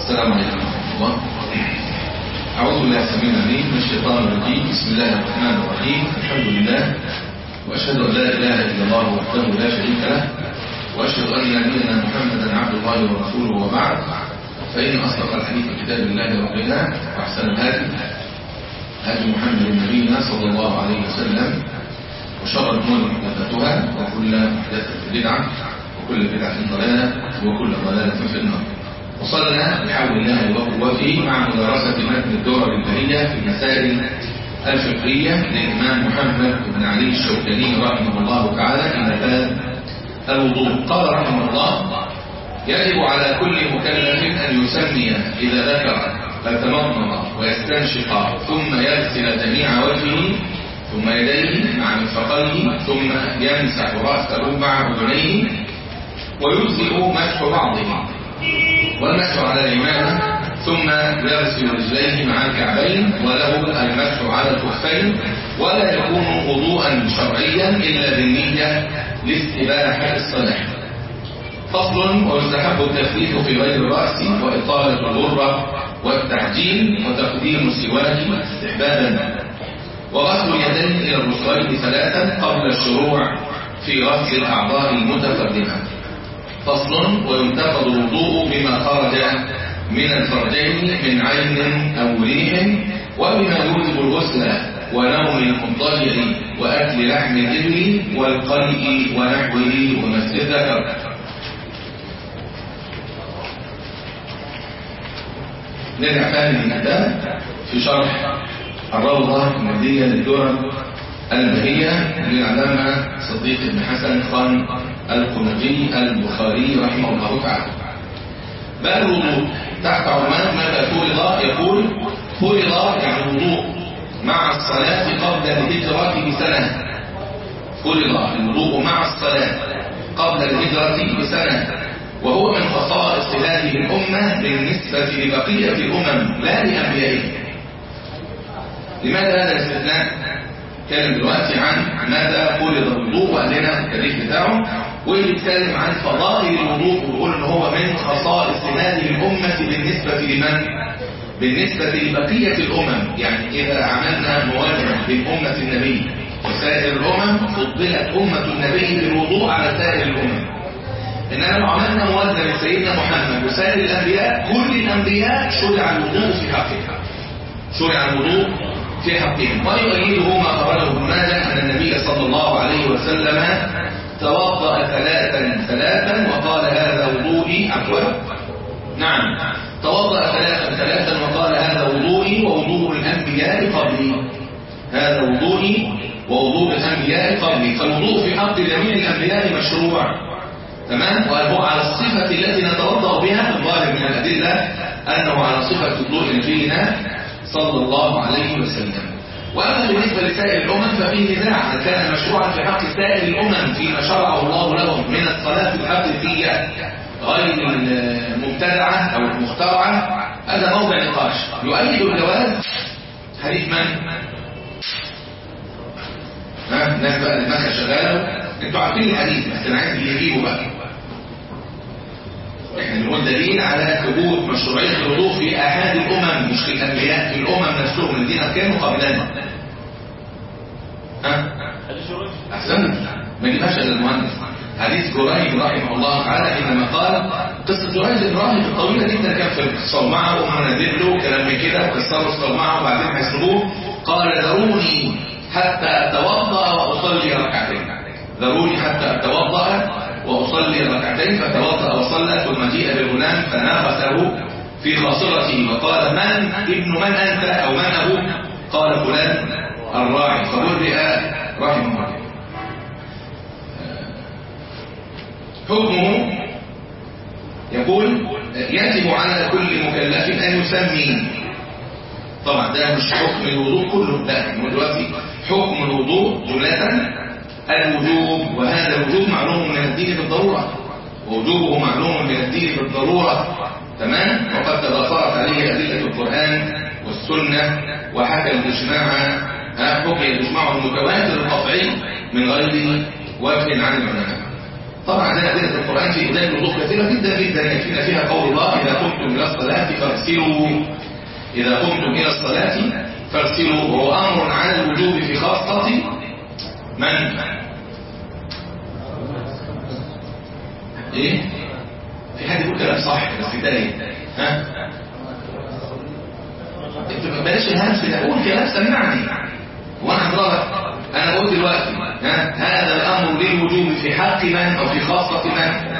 السلام عليكم ورحمة الله أعوذ بالله السميع العليم من الشيطان الرجيم بسم الله الرحمن الرحيم الحمد لله وأشهد أن لا إله إلا الله وحده لا شريك له وأشهد أن نبينا محمدا عبد الله ورسوله وبعد فإن أصدق الحديث كتاب الله ربنا وأحسن الهادي هدي محمد نبينا صلى الله عليه وسلم وشر الأمور محدثاتها وكل محدثة بدعة وكل بدعة ضلالة وكل ضلالة في النار وصلنا بحول الله وقوته مع مدرسة متن الدور البهية في المسائل الفقهية للإمام محمد بن علي الشوكاني رحمه الله تعالى في باب الوضوء قال رحمه الله يجب على كل مكلف أن يسمي إذا ذكر فيتمضمض ويستنشق ثم يغسل جميع وجهه ثم يديه مع مرفقيه ثم يمسح رأسه مع أذنيه ويجزئ مسح بعضه والمسح على الإمامة ثم يغسل رجليه مع الكعبين وله المسح على الكفين ولا يكون وضوءا شرعيا إلا بالنية لاستباحة الصلاة فصل ويستحب التثبيت في غير الرأس وإطالة الغرة والتعجيل وتقديم السواك استحبابا وغسل اليدين إلى الرسغين ثلاثا قبل الشروع في غسل الأعضاء المتقدمة فصل وينتقد الوضوء بما خرج من الفرجين من عين أو ريح وبما يوجب الغسل ونوم المضطجع وأكل لحم الإبل والقلب ونحوه ومس الذكر نرجع ثاني من الأداء في شرح الروضة النبية للدرر البهية للعلامة صديق بن حسن خان القنجي البخاري رحمه الله تعالى باب الوضوء تحت عنوان متى فرض يقول فرض يعني الوضوء مع الصلاة قبل الهجرة بسنة فرض الوضوء مع الصلاة قبل الهجرة بسنة وهو من خصائص هذه الأمة بالنسبة لبقية الأمم لا لأنبيائها لماذا هذا الاستثناء؟ كان دلوقتي عن ماذا فرض الوضوء وقال لنا التاريخ بتاعه ويتكلم عن فضائل الوضوء ويقول ان هو من خصائص هذه الامه بالنسبه لمن؟ بالنسبه لبقيه الامم يعني اذا عملنا مواجهه بين امه النبي وسائر الامم فضلت امه النبي بالوضوء على سائر الامم انما لو عملنا موازنه بين سيدنا محمد وسائر الانبياء كل الانبياء شرع الوضوء في حقها شرع الوضوء في حقهم ويؤيده ما خرجه ابن ماجه ان النبي صلى الله عليه وسلم توضأ ثلاثا ثلاثا وقال هذا وضوئي عفوا نعم توضأ ثلاثا ثلاثا وقال هذا وضوئي ووضوء الأنبياء قبلي هذا وضوئي ووضوء الأنبياء قبلي فالوضوء في حق جميع الأنبياء مشروع تمام وهو على الصفة التي نتوضأ بها الظاهر من الأدلة أنه على صفة وضوء نبينا صلى الله عليه وسلم وأما بالنسبة لسائر الأمم ففيه نزاع هل كان مشروعا في حق سائر الأمم فيما شرعه الله لهم من الصلاة الحقيقية غير المبتدعة أو المخترعة هذا موضع نقاش يؤيد الجواز حديث من؟ ها الناس بقى دماغها شغالة انتوا عارفين الحديث بس انا عايز اللي يجيبه بقى احنا بنقول دليل على ثبوت مشروعية الوضوء في احد الامم مش في الانبياء في الامم نفسهم الذين كانوا قبلنا ها احسنت ما جبهاش الا المهندس حديث جريج رحمه الله تعالى حينما قال قصه جريج الراهب الطويله جدا كان في الصومعه وما نزل له كلام من كده وكسروا الصومعه وبعدين حسبوه قال ذروني حتى اتوضا واصلي ركعتين ذروني حتى اتوضا وأصلي ركعتين فتوضأ وصلى ثم جيء بالغلام فناغسه في خاصرته وقال من ابن من أنت أو من أبوك قال فلان الراعي فبرئ رحمه الله حكمه يقول يجب على كل مكلف أن يسمي طبعا ده مش حكم الوضوء كله ده دلوقتي حكم الوضوء جملة الوجوب وهذا الوجوب معلوم من الدين بالضرورة ووجوبه معلوم من الدين بالضرورة تمام وقد تضافرت عليه أدلة القرآن والسنة وحكى الإجماع حكي الإجماع المتواتر القطعي من غير وجه عن العلماء طبعا عندنا أدلة القرآن في إدلة الوضوء كثيرة جدا جدا يكفينا فيها قول الله إذا قمتم إلى الصلاة فاغسلوا إذا قمتم إلى الصلاة فاغسلوا وهو أمر على الوجوب في خاصة من؟ إيه؟ في حد يقول كلام صح بس ده إيه؟ ها؟ انت بلاش الهمس ده قول كلام سمعني وانا حضرتك انا قلت دلوقتي ها هذا الامر للوجوب في حق من او في خاصه من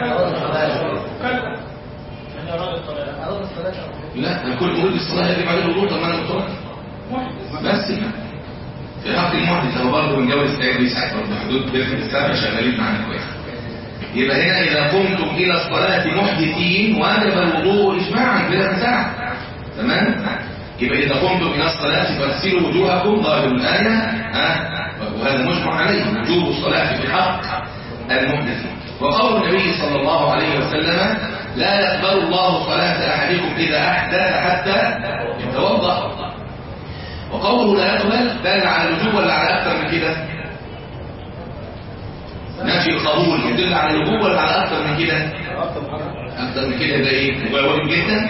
لا الكل يقول الصلاه يجب عليه الوضوء طب ما انا قلت بس في حق المحدث هو برضه من جو السيد بيساعد برضه حدود بيرفق السبع شغالين معانا كويس يبقى هنا اذا قمتم الى الصلاه محدثين وجب الوضوء اجماعا بلا نزاع تمام يبقى إذا قمتم إلى الصلاة فاغسلوا وجوهكم ظاهر الآية ها وهذا مجمع عليه وجوب الصلاة في حق المحدث وقول النبي صلى الله عليه وسلم لا يقبل الله صلاة أحدكم إذا أحدث حتى يتوضأ وقوله لا يقبل دل على الوجوب ولا على أكثر من كده نفي القبول يدل على الوجوب ولا على أكثر من كده أكثر من كده ده إيه واجب جدا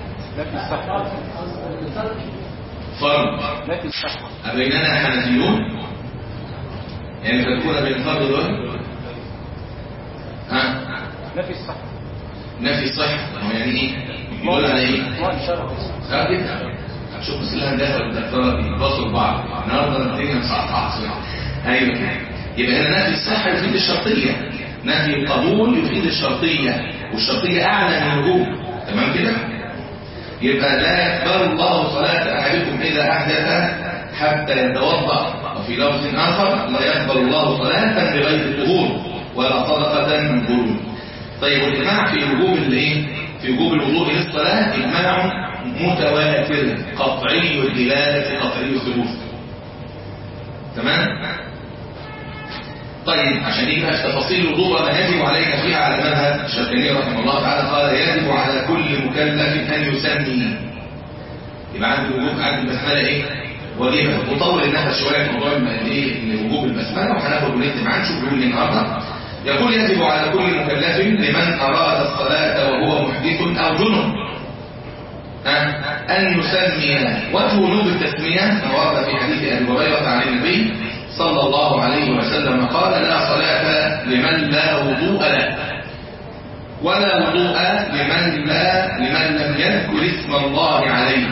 فرض أبيننا حنفيون يعني تكون بين الفرض والواجب ها نفي الصح نفي الصحة هو يعني ايه يقول على ايه اه جدا شوف بس لها ده والدكتورة بيتواصلوا بعض النهارده الدنيا مصعصعة صراحة ايوه يبقى هنا نفي الصحة يفيد الشرطية نفي القبول يفيد الشرطية والشرطية أعلى من الوجوب تمام كده يبقى لا يقبل الله صلاة أحدكم إذا أحدث حتى يتوضأ وفي لفظ آخر لا يقبل الله صلاة بغير طهور ولا صدقة من قلوب طيب والإجماع في وجوب الايه؟ في وجوب الوضوء للصلاة إجماع متواتر قطعي الدلالة قطعي الثبوت تمام؟ طيب عشان يجي بقى تفاصيل الوضوء وما يجب عليك فيها على مذهب الشافعي رحمه الله تعالى قال يجب على كل مكلف ان يسمي يبقى عند الوجوب عند البسمله ايه؟ واجبه وطول النفس شويه في موضوع الايه وجوب البسمله وهناخد ونكتب معاه نشوف بيقول ايه النهارده يقول يجب على كل مكلف لمن اراد الصلاه وهو محدث او جنب أن يسمي وجه وجوب التسمية ما ورد في حديث أبي هريرة عن النبي صلى الله عليه وسلم قال لا صلاة لمن لا وضوء له ولا وضوء لمن لا لمن لم يذكر اسم الله عليه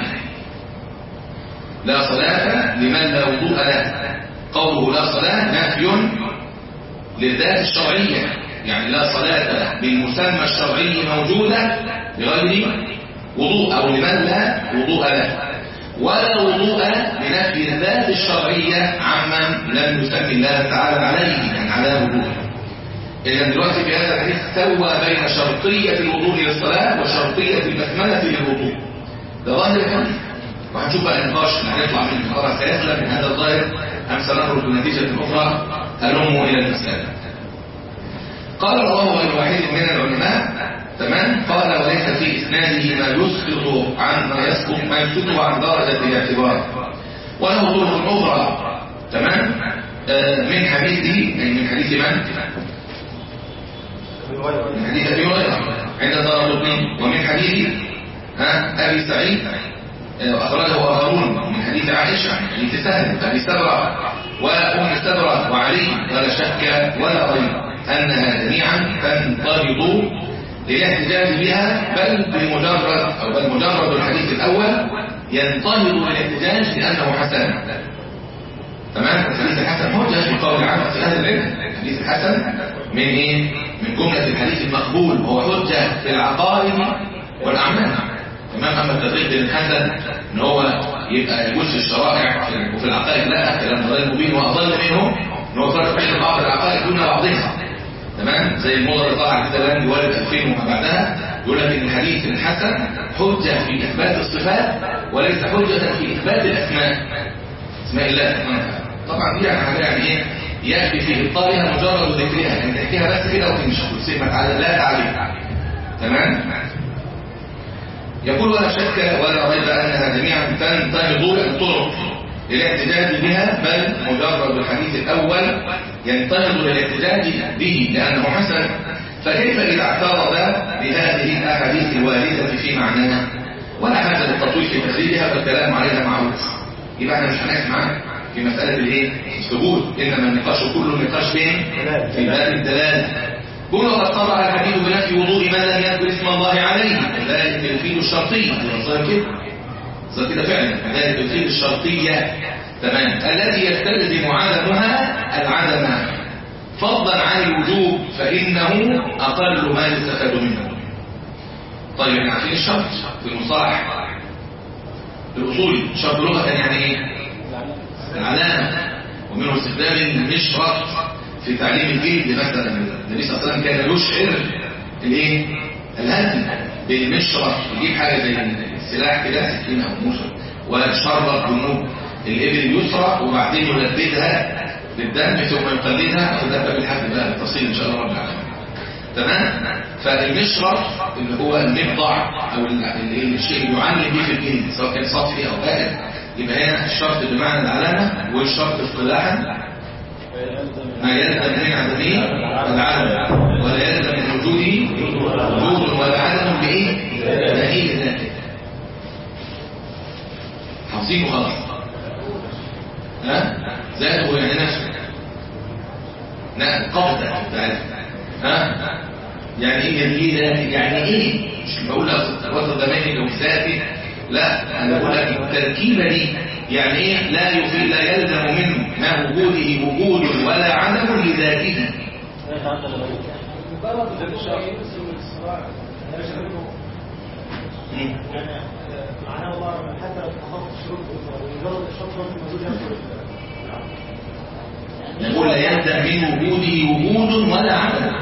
لا صلاة لمن لا وضوء له قوله لا صلاة نفي للذات الشرعية يعني لا صلاة بالمسمى الشرعي موجودة بغير وضوء أو لمن لا وضوء له ولا وضوء لنفي الذات الشرعية عمن لم يسمي الله تعالى عليه يعني على وضوء إذا دلوقتي في هذا الحديث سوى بين شرطية الوضوء للصلاة وشرطية البسملة للوضوء ده ظاهر الحديث وهنشوف بقى النقاش اللي هنطلع من المحاضرة سيسلم من هذا الظاهر أم سنخرج بنتيجة أخرى هلموا إلى المسألة قال رواه غير واحد من العلماء تمام قال وليس في اسناده ما يسقط عن ما يسقط ما يسقطه عن درجه الاعتبار وله طرق اخرى تمام آه من حديث من حديث من من حديث ابي هريره عند دار القطني ومن حديث ها ابي سعيد آه اخرجه اخرون من حديث عائشه حديث سهل ابي سبره وام سبره وعلي ولا شك ولا ريب انها جميعا تنقرض للاحتجاج بها بل بمجرد أو بل مجرد الحديث الأول ينتهض للاحتجاج لأنه حسن تمام الحديث الحسن حجة في قول العامة في هذا العلم الحديث الحسن من إيه؟ من جملة الحديث المقبول وهو حجة في العقائد والأعمال تمام أما التفريق بين الحسن إن هو يبقى يجوز في الشرائع وفي العقائد لا كلام غير مبين وأضل منه إن هو فرق بين بعض العقائد دون بعضها تمام زي الموضة اللي طلع كده الان بيولد 2000 وما بعدها يقول لك ان الحديث الحسن حجة في اثبات الصفات وليس حجة في اثبات الاسماء اسماء الله طبعا دي يعني حاجه يعني ايه يكفي في ابطالها مجرد ذكرها يعني تحكيها بس كده وتمشي وتسيبها على لا تعليق تمام يقول ولا شك ولا ريب انها جميعا تنتهض الطرق للاحتجاج بها بل مجرد الحديث الاول ينتهض للاحتجاج به لأنه حسن فكيف إذا اعترض بهذه الأحاديث الواردة في معناها ولا حاجة للتطويل في تخريجها فالكلام عليها معروف يبقى احنا مش هنسمع في مسألة الايه؟ الثبوت إنما النقاش كله نقاش فين؟ في باب الدلالة كل قد طبع الحديث بنفي وضوء من لم يذكر اسم الله عليه وذلك يفيد الشرطية صار كده صار كده فعلا ذلك يفيد الشرطية تمام التي يستلزم عدمها العدم فضلا عن الوجوب فإنه أقل ما يستفاد منه طيب احنا عارفين الشرط في المصطلح الأصولي الشرط لغة يعني ايه؟ العلامة ومنه استخدام المشرط في تعليم الجلد مثلا النبي صلى الله عليه وسلم كان يشعر الايه؟ الهدي بالمشرط يجيب حاجة زي السلاح كده سكينة أو مشرط وشرط جنوب الإبل اليسرى وبعدين يلبدها بالدم ثم يقلدها وده بالحد بقى التفصيل ان شاء الله رب العالمين تمام فالمشرط اللي هو المقطع او الشيء اللي يعلم به في الجلد سواء كان سطحي او بارد يبقى هنا الشرط بمعنى العلامه والشرط اصطلاحا ما يلزم من عدمه العلم ولا يلزم من وجوده وجود ولا عدم بايه؟ دليل ذاته حافظينه خلاص ها ذاته يعني نفسه نعم قبضة ها يعني ايه جميلة يعني ايه مش بقول لك وسط زماني لو ذاتي لا انا بقول لك التركيبة دي يعني ايه لا يفيد لا يلزم منه ما وجوده وجود ولا عدم لذاته معناه الله حتى لو تحققت الشروط مجرد الشرط موجود نقول لا يلزم من وجوده وجود ولا عدم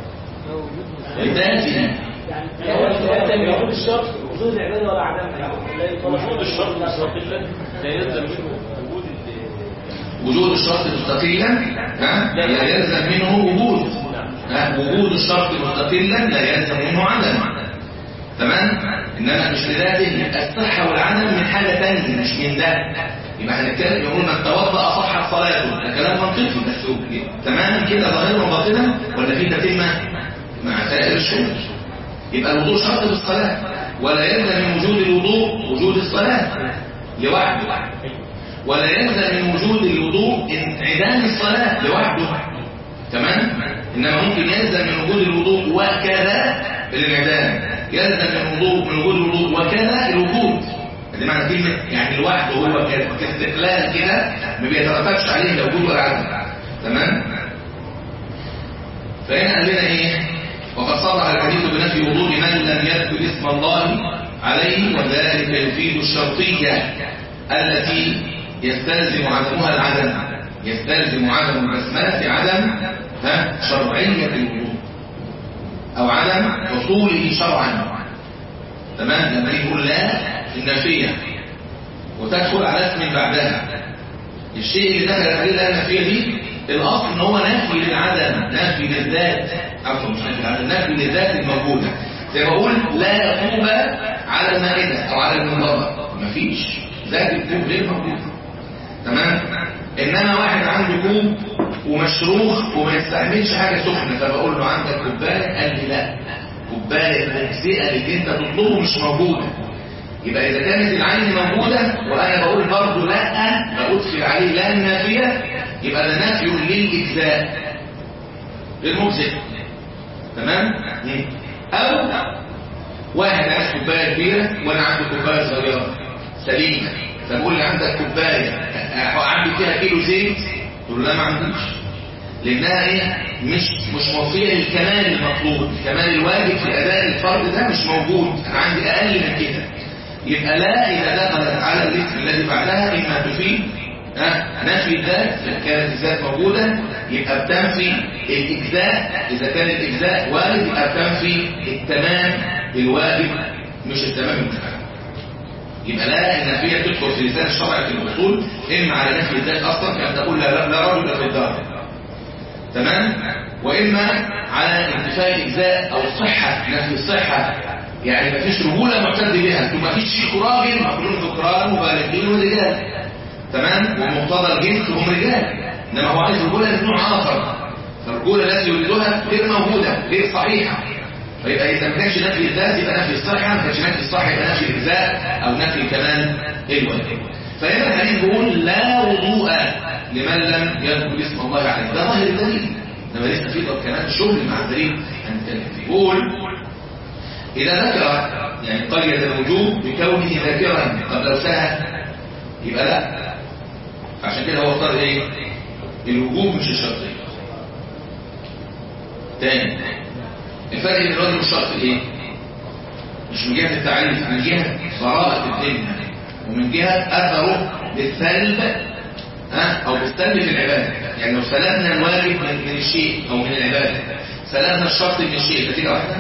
لذاته يعني وجود الشرط وجود العباده ولا عدمها وجود الشرط مستقلا لا يلزم منه وجود وجود الشرط مستقلا ها لا يلزم منه وجود ها وجود الشرط مستقلا لا يلزم منه عدم تمام انما مش لذاته الصحه والعدم من حاجه ثانيه مش من ده يبقى هنتكلم يقول من توضأ صحت صلاته ده كلام منطقي بس تماما كده ظاهرا وباطنا ولا في تتمه مع سائر الشروط يبقى الوضوء شرط في الصلاه ولا يلزم من وجود الوضوء وجود الصلاه لوحده ولا يلزم من وجود الوضوء انعدام الصلاه لوحده تمام انما ممكن يلزم من وجود الوضوء وكذا الانعدام يلزم من وضوء من وجود الوضوء وكذا الوجود دي معنى كلمة يعني لوحده هو كاستقلال كده ما بيترتبش عليه لا وجود ولا عدم تمام فهنا قال لنا ايه وقد صرح الحديث بنفي وضوء من لم يذكر اسم الله عليه وذلك يفيد الشرطية التي يستلزم عدمها العدم يستلزم عدم البسملة عدم ها شرعية الوضوء أو عدم حصوله شرعا تمام لما يقول لا النافية وتدخل على اسم بعدها الشيء اللي دخل عليه لا النافية دي الأصل ان هو نافي للعدم نافي للذات عفوا مش نافي للعدم نافي للذات الموجودة زي ما بقول لا يطوب على المائدة أو على المنضبة مفيش ذات الكوب غير موجودة تمام إنما واحد عنده كوب ومشروخ وما يستحملش حاجة سخنة فبقول له عندك كوباية قال لي لا كوباية مجزئة اللي انت تطلبه مش موجودة يبقى إذا كانت العين موجودة وأنا بقول برضه لا بأدخل عليه لا النافية يبقى ده نافي للإجزاء غير مجزئ تمام؟ أو واحد عايز كوباية كبيرة وأنا عندي كوباية صغيرة سليمة فبقول لي عندك كوباية عندي فيها كيلو زيت تقول لا ما عنديش لأنها إيه؟ مش مش موفية للكمال المطلوب الكمال الواجب في أداء الفرد ده مش موجود أنا عندي أقل من كده يبقى لا إذا دخلت على الاسم الذي بعدها إما تفيد نفي الذات كانت الذات موجودة يبقى بتنفي الإجزاء إذا كان الإجزاء وارد يبقى بتنفي التمام الواجب مش التمام المتفق يبقى لا النفية تدخل في لسان الشرع في الأصول إما على نفي الذات أصلا كأن تقول لا, لا رجل في الدار تمام وإما على انتفاء الإجزاء أو الصحة نفي الصحة يعني مفيش رجولة معتد بها ثم مفيش شيء راجل مقلون ذكران مبالغين ورجال تمام ومقتضى الجنس هم رجال انما هو عايز رجوله من نوع اخر فالرجوله التي يريدها غير موجوده غير صحيحه فيبقى اذا ما كانش نفي الذات يبقى نفي الصحه ما كانش نفي الصحه يبقى نفي الاجزاء او نفي كمان الواجب فهنا الحديث بيقول لا وضوء لمن لم يذكر اسم الله عليه ده ظاهر الدليل انما لسه في كمان شغل مع الدليل هنتكلم فيه يقول إذا ذكر يعني قيد الوجوب بكونه ذاكرا قبل سهى يبقى لا عشان كده هو اختار ايه الوجوب مش الشرطية تاني الفرق بين الواجب والشرط ايه مش من جهة التعريف من جهة براءة الذمة ومن جهة أثره بالسلب ها أو بالسلب في العبادة يعني لو سلبنا الواجب من من الشيء أو من العبادة سلبنا الشرط من الشيء نتيجة واحدة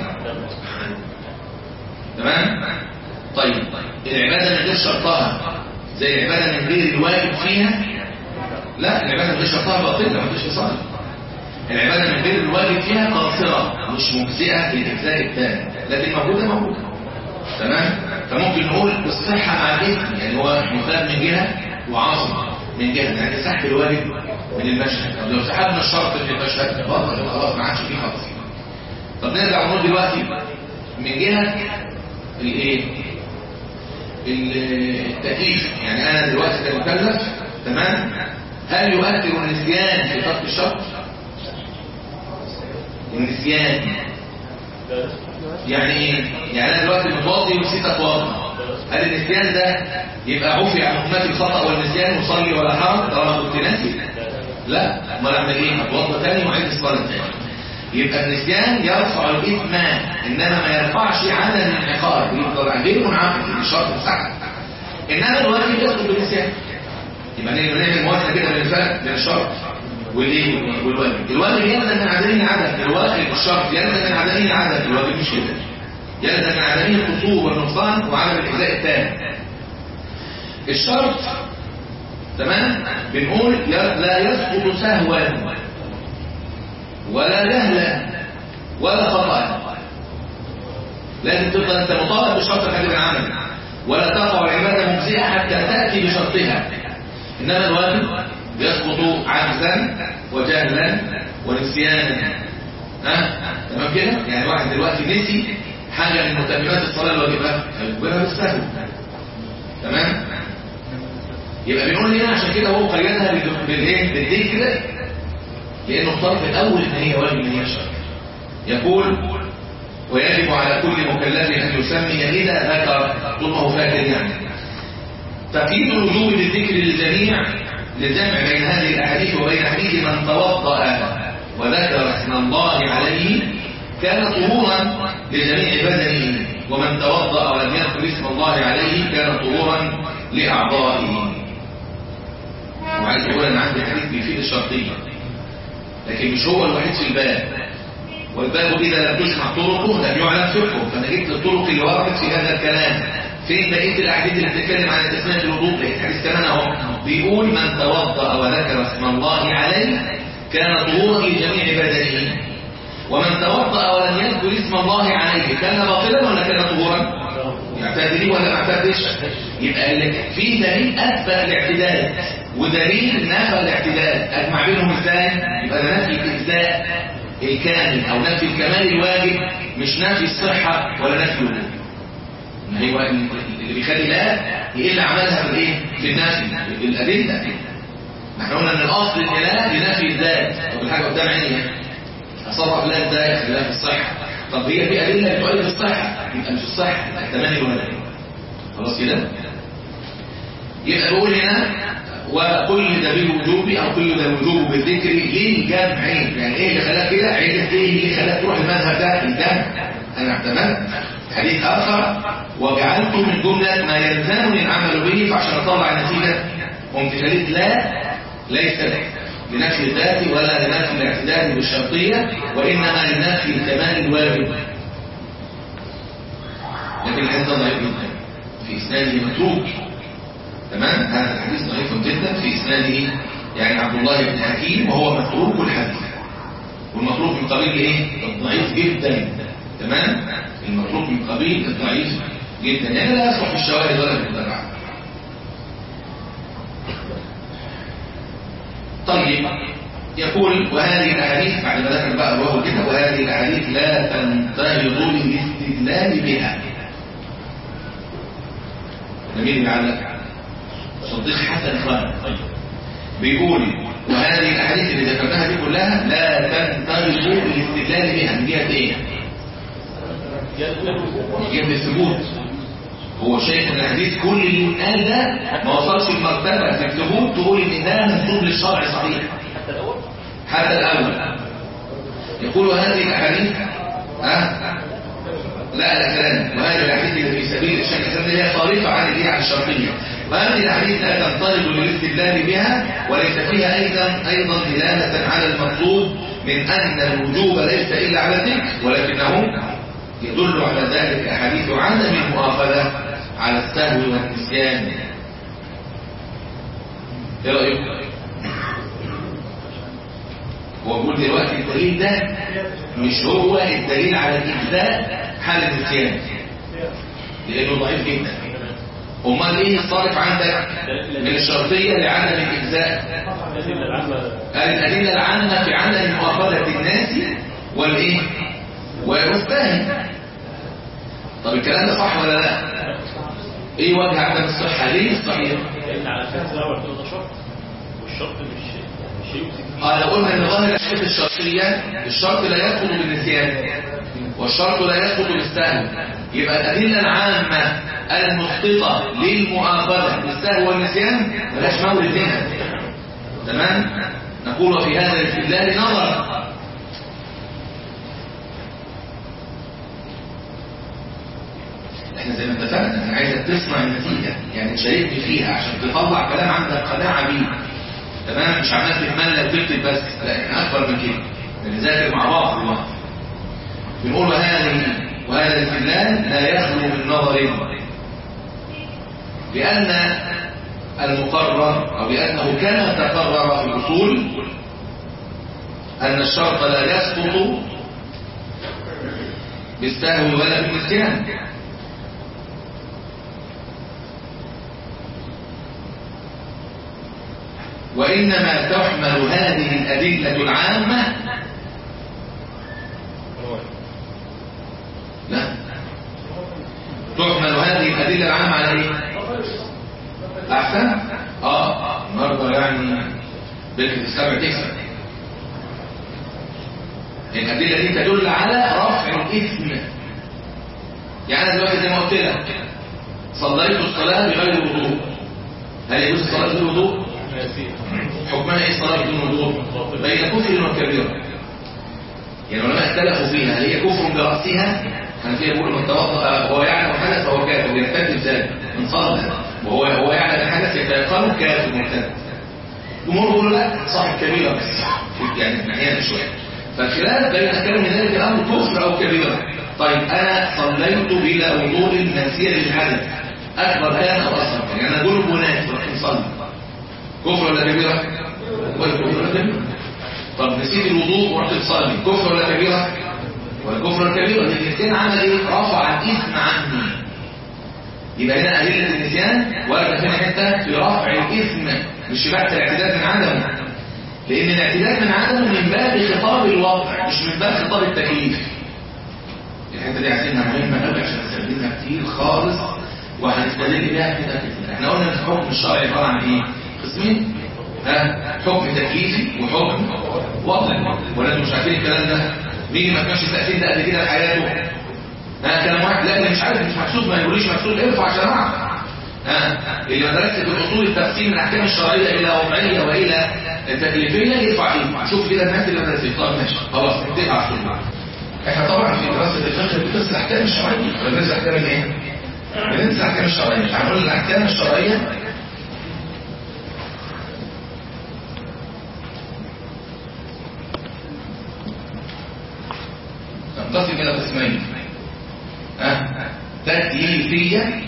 تمام طيب العبادة من غير شرطها زي العبادة من غير الواجب فيها لا العبادة من غير شرطها باطلة ما فيش صالح العبادة من غير الواجب فيها قاصرة مش مجزئة للإجزاء التام لكن موجودة موجودة تمام فممكن نقول الصحة مع الإثم يعني هو مخالف من جهة وعاصم من جهة يعني سحب الواجب من المشهد طب لو سحبنا الشرط من المشهد بطل خلاص ما عادش فيه خلاص طب نرجع ونقول دلوقتي من جهة الايه التكليف يعني انا دلوقتي كمكلف تمام هل يؤثر النسيان في ترك الشرط النسيان يعني ايه يعني انا دلوقتي متوضي ونسيت اتوضى هل النسيان ده يبقى عفي عن حكمات الخطا والنسيان وصلي ولا حرج طالما كنت ناسي لا امال اعمل ايه اتوضى تاني واعيد الصلاه تاني يبقى النسيان يرفع الإثم إنما ما يرفعش عدم العقاب يفضل غير منعقد الشرط بتاعه إنما الواجب يدخل بالنسيان يبقى نعمل موازنة كده بين الفرق بين الشرط والايه والواجب الواجب يلزم من عدمين العدد الواجب الشرط يلزم من عدمين العدد الواجب مش كده يلزم من عدمين القصور والنقصان وعدم الإجزاء التام الشرط تمام بنقول لا يسقط سهوا ولا جهلا ولا خطأ لازم تفضل انت مطالب بالشرط الحديث العمل ولا تقع العبادة مجزئة حتى تأتي بشرطها إنما الواجب يسقط عجزا وجهلا ونسيانا ها تمام كده يعني واحد دلوقتي نسي حاجة من متممات الصلاة الواجبة هيكبرها بالسهو تمام يبقى بنقول هنا عشان كده هو قيدها بالايه بالذكر لأنه الطرف الأول إن هي واجب من هي شرط يقول ويجب على كل مكلف أن يسمي إذا ذكر طول ما هو فاكر يعني تقييد الوجوب بالذكر للجميع للجمع بين هذه الأحاديث وبين حديث من توضأ وذكر اسم الله عليه كان طهورا لجميع بدنه ومن توضأ ولم يذكر اسم الله عليه كان طهورا لأعضائه وعايز أقول أن عندي حديث بيفيد الشرطية لكن مش هو الوحيد في الباب والباب إذا لم تسمع طرقه لم يعلم فقهه فأنا جبت الطرق اللي وردت في هذا الكلام فين بقية الأحاديث اللي بتتكلم عن تسمية الوضوء ده حديث كمان اهو بيقول من توضأ وذكر اسم الله عليه كان طهورا لجميع بدنه ومن توضأ ولم يذكر اسم الله عليه كان باطلا ولا كان طهورا؟ يعتدي ولا ما اعتدش؟ يبقى لك في دليل أثبت الاعتدال ودليل نفى الاعتدال أجمع بينهم ازاي؟ يبقى ده نفي الإجزاء الكامل أو نفي الكمال الواجب مش نفي الصحة ولا نفي الوجود ما هو اللي بيخلي لا يقل عملها في الايه؟ في النفي الأدلة ما احنا قلنا ان الأصل ان لا لنفي الذات طب الحاجة قدام عيني أصرف لا ازاي خلاف الصحة طب هي في أدلة بتؤيد الصحة يبقى مش الصحة يبقى التمني الولد خلاص كده؟ يبقى بقول هنا وكل ده بالوجوب او كل ده الوجوب بالذكر للجمع يعني ايه اللي خلاك كده عيدت ايه اللي خلاك تروح المذهب ده الجمع انا اعتمدت حديث اخر وجعلت من جمله ما يلزمني العمل به فعشان اطلع النتيجه قمت خليت لا ليس لنفي الذات ولا لنفي الاعتدال بالشرطيه وانما لنفي الكمال الواجب لكن الحديث ضعيف جدا في اسناده متروك تمام هذا الحديث ضعيف جدا في اسناده يعني عبد الله بن حكيم وهو متروك الحديث والمتروك من قبيل ايه الضعيف جدا تمام المتروك من قبيل الضعيف جدا يعني لا يصلح في الشواهد ولا في الدرع طيب يقول وهذه الاحاديث بعد ما ذكر بقى الرواه كده وهذه الاحاديث لا تنتهض للاستدلال بها جميل يعلق صديق حسن خان بيقول وهذه الاحاديث اللي ذكرناها دي كلها لا تنتهض للاستدلال بها من جهه ايه؟ جهه الثبوت هو شايف ان الحديث كل اللي قال ده ما وصلش لمرتبه في الثبوت تقول ان ده منسوب للشرع صحيح حتى الأول حتى الأول يقول هذه الأحاديث ها لا لا كلام وهذه الأحاديث اللي في سبيل الشك الإسلامي هي خارقة عن الدين عن الشرعية وهذه الأحاديث لا تنطلق للاستدلال بها وليس فيها أيضا أيضا دلالة على المطلوب من أن الوجوب ليس إلا على الذكر ولكنه يدل على ذلك أحاديث عدم المؤاخذة على السهو والنسيان ايه رأيكم؟ هو بيقول دلوقتي الدليل ده مش هو الدليل على الإجزاء حال النسيان لأنه ضعيف جدا أمال إيه الصارف عندك من الشرطية لعدم الإجزاء الأدلة العامة الأدلة العامة في عدم مؤاخذة الناس والإيه والفهم طب الكلام ده صح ولا لا إيه وجه عدم الصحة ليه الصحيح لأن على أساس الأول كده ده شرط والشرط مش مش هيمسك اه لو قلنا ان ظاهر الاشياء الشرطيه الشرط لا يسقط بالنسيان والشرط لا يسقط بالسهو يبقى الادله العامه المسقطه للمؤاخذه بالسهو والنسيان ملهاش مورد هنا تمام نقول في هذا الاستدلال نظر احنا زي ما اتفقنا انا عايزك تصنع النتيجه يعني تشاركني فيها عشان تطلع كلام عندك قناعه بيه تمام مش عمال تتملى وتكتب بس لا احنا اكبر من كده بنذاكر مع بعض دلوقتي بنقول هذه وهذا الاستدلال لا يخلو من نظر بأن المقرر أو بأنه كما تقرر في الأصول أن الشرط لا يسقط بالسهو ولا بالنسيان وإنما تحمل هذه الأدلة العامة لا تحمل هذه الأدلة العامة على إيه؟ أحسن؟ آه النهارده يعني بلكة السبع تكسب الأدلة دي تدل على رفع الإثم يعني أنا دلوقتي زي ما قلت لك صليت الصلاة بغير وضوء هل يجوز الصلاة بدون وضوء؟ حكمها ايه الصلاه بدون وضوء بين كفر وكبيره يعني العلماء اختلفوا فيها هل هي كفر براسها حنفيه بيقولوا من توضا وهو يعلم الحدث فهو كافر ويرتد بذلك من صلى وهو هو يعلم الحدث يتيقن كافر مرتد الجمهور بيقولوا لا صاحب كبيره بس يعني ناحيه شويه فالخلاف بين كون ذلك الامر كفر او كبيره طيب انا صليت بلا وضوء ناسيا للحدث اكبر كان او اصغر كان يعني انا اقول هناك ولكن صلي كفر ولا كبيرة؟ ولا كفر ولا كبيرة طب نسيت الوضوء ورحت تصلي كفر ولا كبيرة؟ ولا كفر ولا كبيرة الاثنين عمل ايه؟ رفع الإثم عني يبقى هنا أدلة النسيان ولا هنا حتة في رفع الإثم مش في بحث الاعتداد من عدمه لأن الاعتداد من عدمه من باب خطاب الوضع مش من باب خطاب التكليف الحتة دي عايزينها مهمة قوي عشان نستخدمها كتير خالص وهنستدل بيها كده كده احنا قلنا ان الحكم الشرعي عبارة عن ايه؟ قسمين ها حكم تكليفي وحكم وضعي ولا مش عارفين الكلام ده مين ما كانش التأثير ده قبل كده في حياته ها كلام واحد لا اللي مش عارف مش محسوب ما يقوليش محسوب ارفع يا جماعه ها اللي مدرسه الاصول التقسيم من الاحكام الشرعيه الى وضعيه والى تكليفيه يرفع ايده شوف كده الناس اللي مدرسه طب ماشي خلاص انتهى على الصوت احنا طبعا في دراسه الفقه بندرس الاحكام الشرعيه بندرس الاحكام الايه؟ بندرس الاحكام الشرعيه هنقول الاحكام الشرعيه تنقسم إلى قسمين أه؟ تكليفية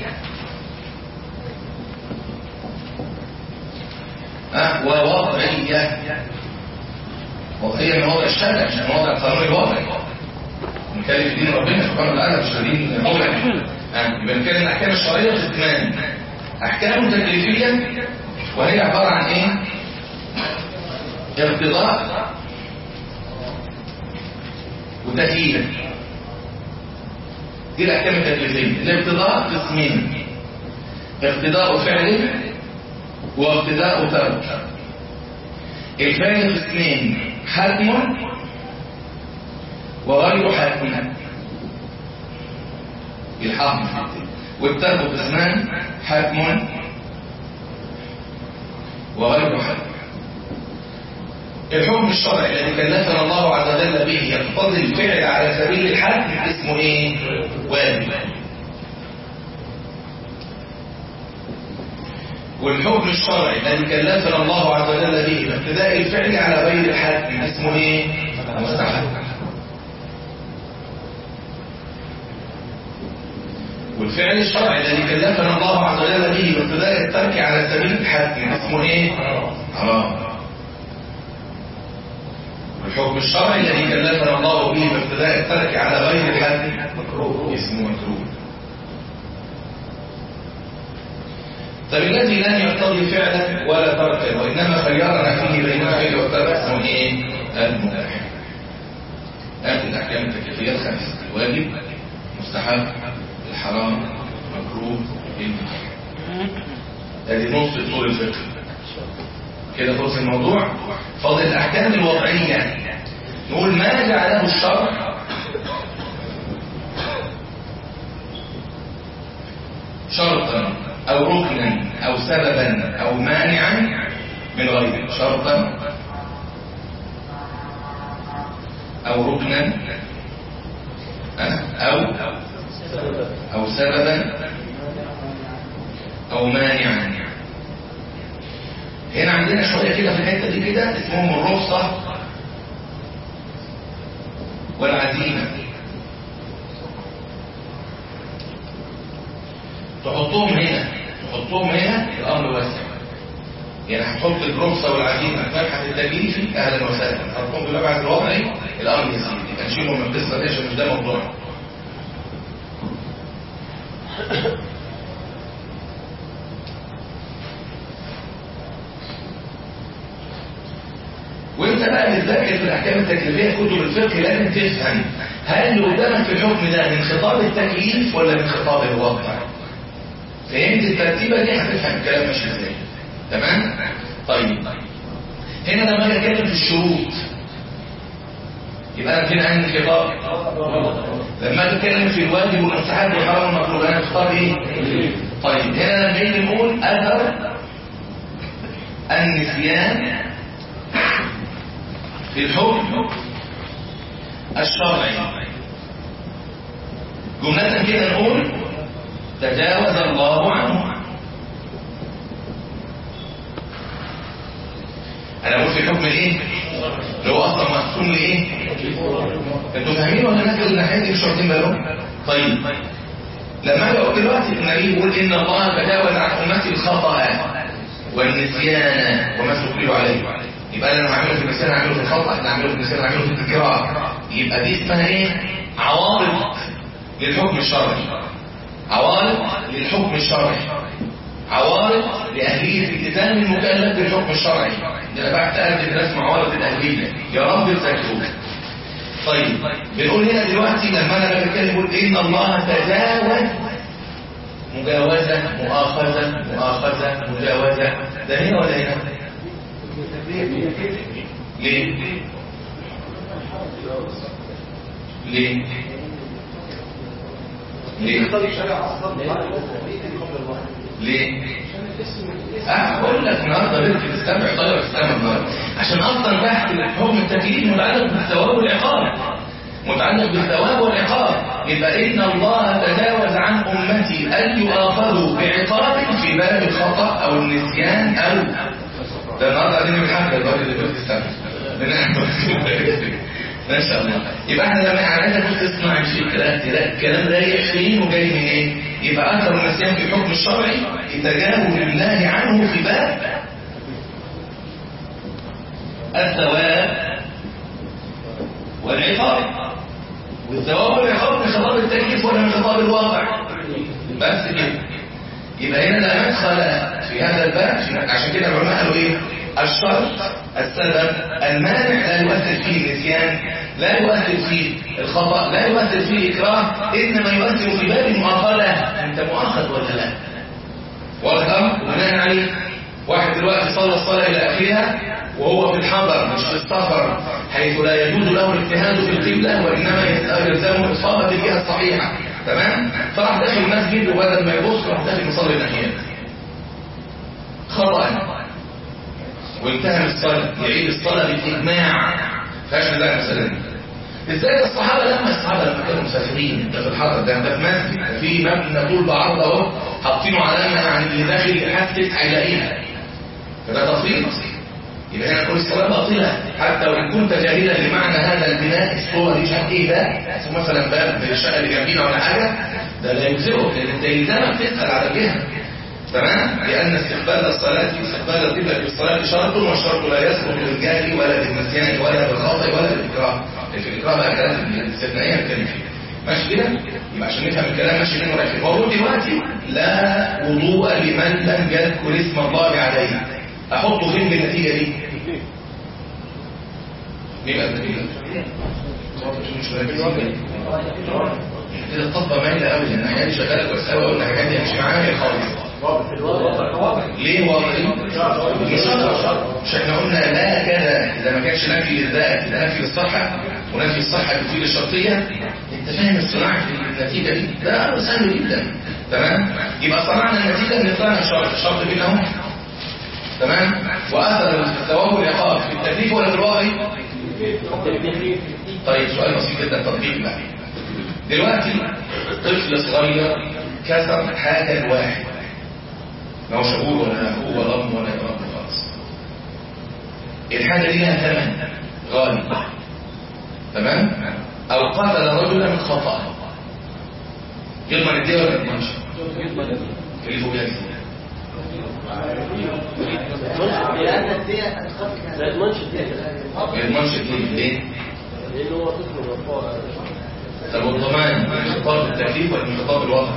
أه؟ ووضعية وضعية من وضع الشرع مش من وضع القانون الوضعي نكلف دين ربنا سبحانه وتعالى مش دين وضعي أه؟ يبقى نتكلم الأحكام الشرعية قسمان أحكام تكليفية وهي عبارة عن إيه؟ اقتضاء وتأييد دي الأحكام التكليفية الاقتضاء قسمين اقتضاء فعل واقتضاء ترك الفعل قسمين حتم وغير حتم الحاكم والترك قسمان حتم وغير حتم الحكم الشرعي الذي كلفنا الله عز وجل به يقتضي الفعل على سبيل الحد اسمه ايه واجب والحكم الشرعي الذي كلفنا الله عز وجل به ابتداء الفعل على غير الحد اسمه ايه مستحب والفعل الشرعي الذي كلفنا الله عز وجل به ابتداء الترك على سبيل الحد اسمه ايه حرام الحكم الشرعي الذي كلفنا الله به بابتداء الترك على غير الحد اسمه مكروه طب الذي لم يقتضي فعلا ولا تركا وانما خيرنا فيه بين الفعل والترك اسمه ايه المباح هذه الاحكام التكليفيه الخمسه الواجب مستحب الحرام مكروه المباح هذه نص اصول الفقه كده خلص الموضوع فاضل الاحكام الوضعيه نقول ما جعله الشرع شرطا او ركنا او سببا او مانعا من غيره شرطا او ركنا او او سببا او مانعا هنا عندنا شوية كده في الحتة دي كده اسمهم الرخصة والعزيمة تحطهم هنا تحطهم هنا الأمر واسع يعني هتحط الرخصة والعزيمة فرحة التكليف أهلا وسهلا هتحطهم في المبعث الوضعي الأمر يسير يبقى نشيلهم من القصة دي عشان مش ده موضوع وانت بقى بتذاكر في الاحكام التكليفيه كتب الفقه لازم تفهم هل اللي قدامك في الحكم ده من خطاب التكليف ولا من خطاب الوضع فهمت الترتيبه دي هتفهم الكلام ماشي ازاي تمام طيب هنا لما اجي اتكلم في الشروط يبقى انا فين عندي خطاب لما اجي اتكلم في الواجب والمستحب والحرام والمكروه انا خطاب ايه طيب هنا لما نيجي نقول اثر النسيان في الحكم الشرعي جملة كده نقول تجاوز الله عنه انا بقول في الحكم الايه اللي هو اصلا مقسوم لايه انتوا فاهمين ولا الناس اللي ناحيه دي مش واخدين بالهم طيب لما اجي اقول دلوقتي النبي يقول ان الله تجاوز عن امتي الخطا والنسيان وما استقبلوا عليه يبقى انا لما اعمله في النسيان اعمله في الخطا انا اعمله في النسيان اعمله في التكرار يبقى دي اسمها ايه عوارض للحكم الشرعي عوارض للحكم الشرعي عوارض لأهلية التزام المكلف بالحكم الشرعي ده انا بقى تقدم الناس معارض الأهلية يا رب يذكروك طيب بنقول هنا دلوقتي لما انا بتكلم بقول ان الله تجاوز مجاوزة مؤاخذة مؤاخذة مجاوزة ده هنا ولا هنا ليه ليه ليه ليه اه بقول لك النهارده بنت تستمع طيب تستمع النهارده عشان اصلا بحث الحكم التكليف متعلق بالثواب والعقاب متعلق بالثواب والعقاب يبقى ان الله تجاوز عن امتي ان يؤاخذوا بعقاب في باب الخطا او النسيان او ده النهارده قاعدين بنحكي الراجل اللي بيقول تستمع ما شاء الله يبقى احنا لما عايزك تصنع الشيء كده لا الكلام رايح فين وجاي منين يبقى اثر النسيان في الحكم الشرعي تجاوز الله عنه في باب الثواب والعقاب والثواب والعقاب من خطاب التكليف ولا من خطاب الواقع بس كده يبقى هنا لا مدخل في هذا الباب عشان كده العلماء قالوا ايه الشرط السبب المانع لا يؤثر فيه النسيان لا يؤثر فيه الخطأ لا يؤثر فيه الإكراه إنما يؤثر في باب المؤاخذة أنت مؤاخذ ولا لا واضح الأمر بناء عليه واحد دلوقتي صلى الصلاة إلى آخرها وهو في الحضر مش في السفر حيث لا يجوز له الاجتهاد في القبلة وإنما يلزمه إصابة الجهة الصحيحة تمام فراح داخل المسجد وبدل ما يبص راح داخل يصلي ناحيته خطأ وانتهى من الصلاة يعيد الصلاة بالإجماع فاش لا مثلا ازاي الصحابة لما الصحابة لما كانوا مسافرين انت في الحضر ده انت في مسجد ده في مبنى طول بعرض اهو حاطينه علامة عن اللي داخل يحسس هيلاقيها فده تفريط يبقى هنا كل الصلاة باطلة حتى وإن كنت جاهلا لمعنى هذا البناء الصورة دي شكل ايه ده اسمه مثلا باب زي الشقة اللي جنبينا ولا حاجة ده لا يجزئك لأن انت يلزمك تسأل على الجهة تمام لأن استقبال الصلاة استقبال القبلة في الصلاة شرط والشرط لا يسقط بالجهل ولا بالنسيان ولا بالخطأ ولا بالإكراه في الإكراه بقى كلام الاستثنائية الكلام فيه ماشي كده يبقى عشان نفهم الكلام ماشي منه رايح هو دلوقتي لا وضوء لمن لم يذكر اسم الله عليه احطه فين بالنتيجه دي يبقى النتيجه مش كده الطبه مايله قوي لان احيانا شغاله كويس قوي والناحيه دي مش معايا خالص ليه واضحين مش مش احنا قلنا لا كذا اذا ما كانش نفي للذات ده نفي للصحه ونفي الصحه تفيد الشرطيه انت فاهم الصناعه في النتيجه دي ده امر سهل جدا تمام يبقى صنعنا النتيجه ان طلعنا شرط الشرط بينهم تمام واثر التوهم يقع في التكليف ولا في الوضع طيب سؤال بسيط جدا تطبيق بقى دلوقتي طفل صغير كسر حاجه لواحد ما هوش ابوه ولا اخوه ولا ام ولا اب خالص الحاجه دي لها ثمن غالي تمام او قتل رجلا من خطا يضمن الديه ولا ما يضمنش كلفه بيها لأن الدية ما يضمنش الدين ما يضمنش الديه ليه لأنه هو طفل مرفوع طب والضمان من خطاب التكليف ولا من خطاب الوضع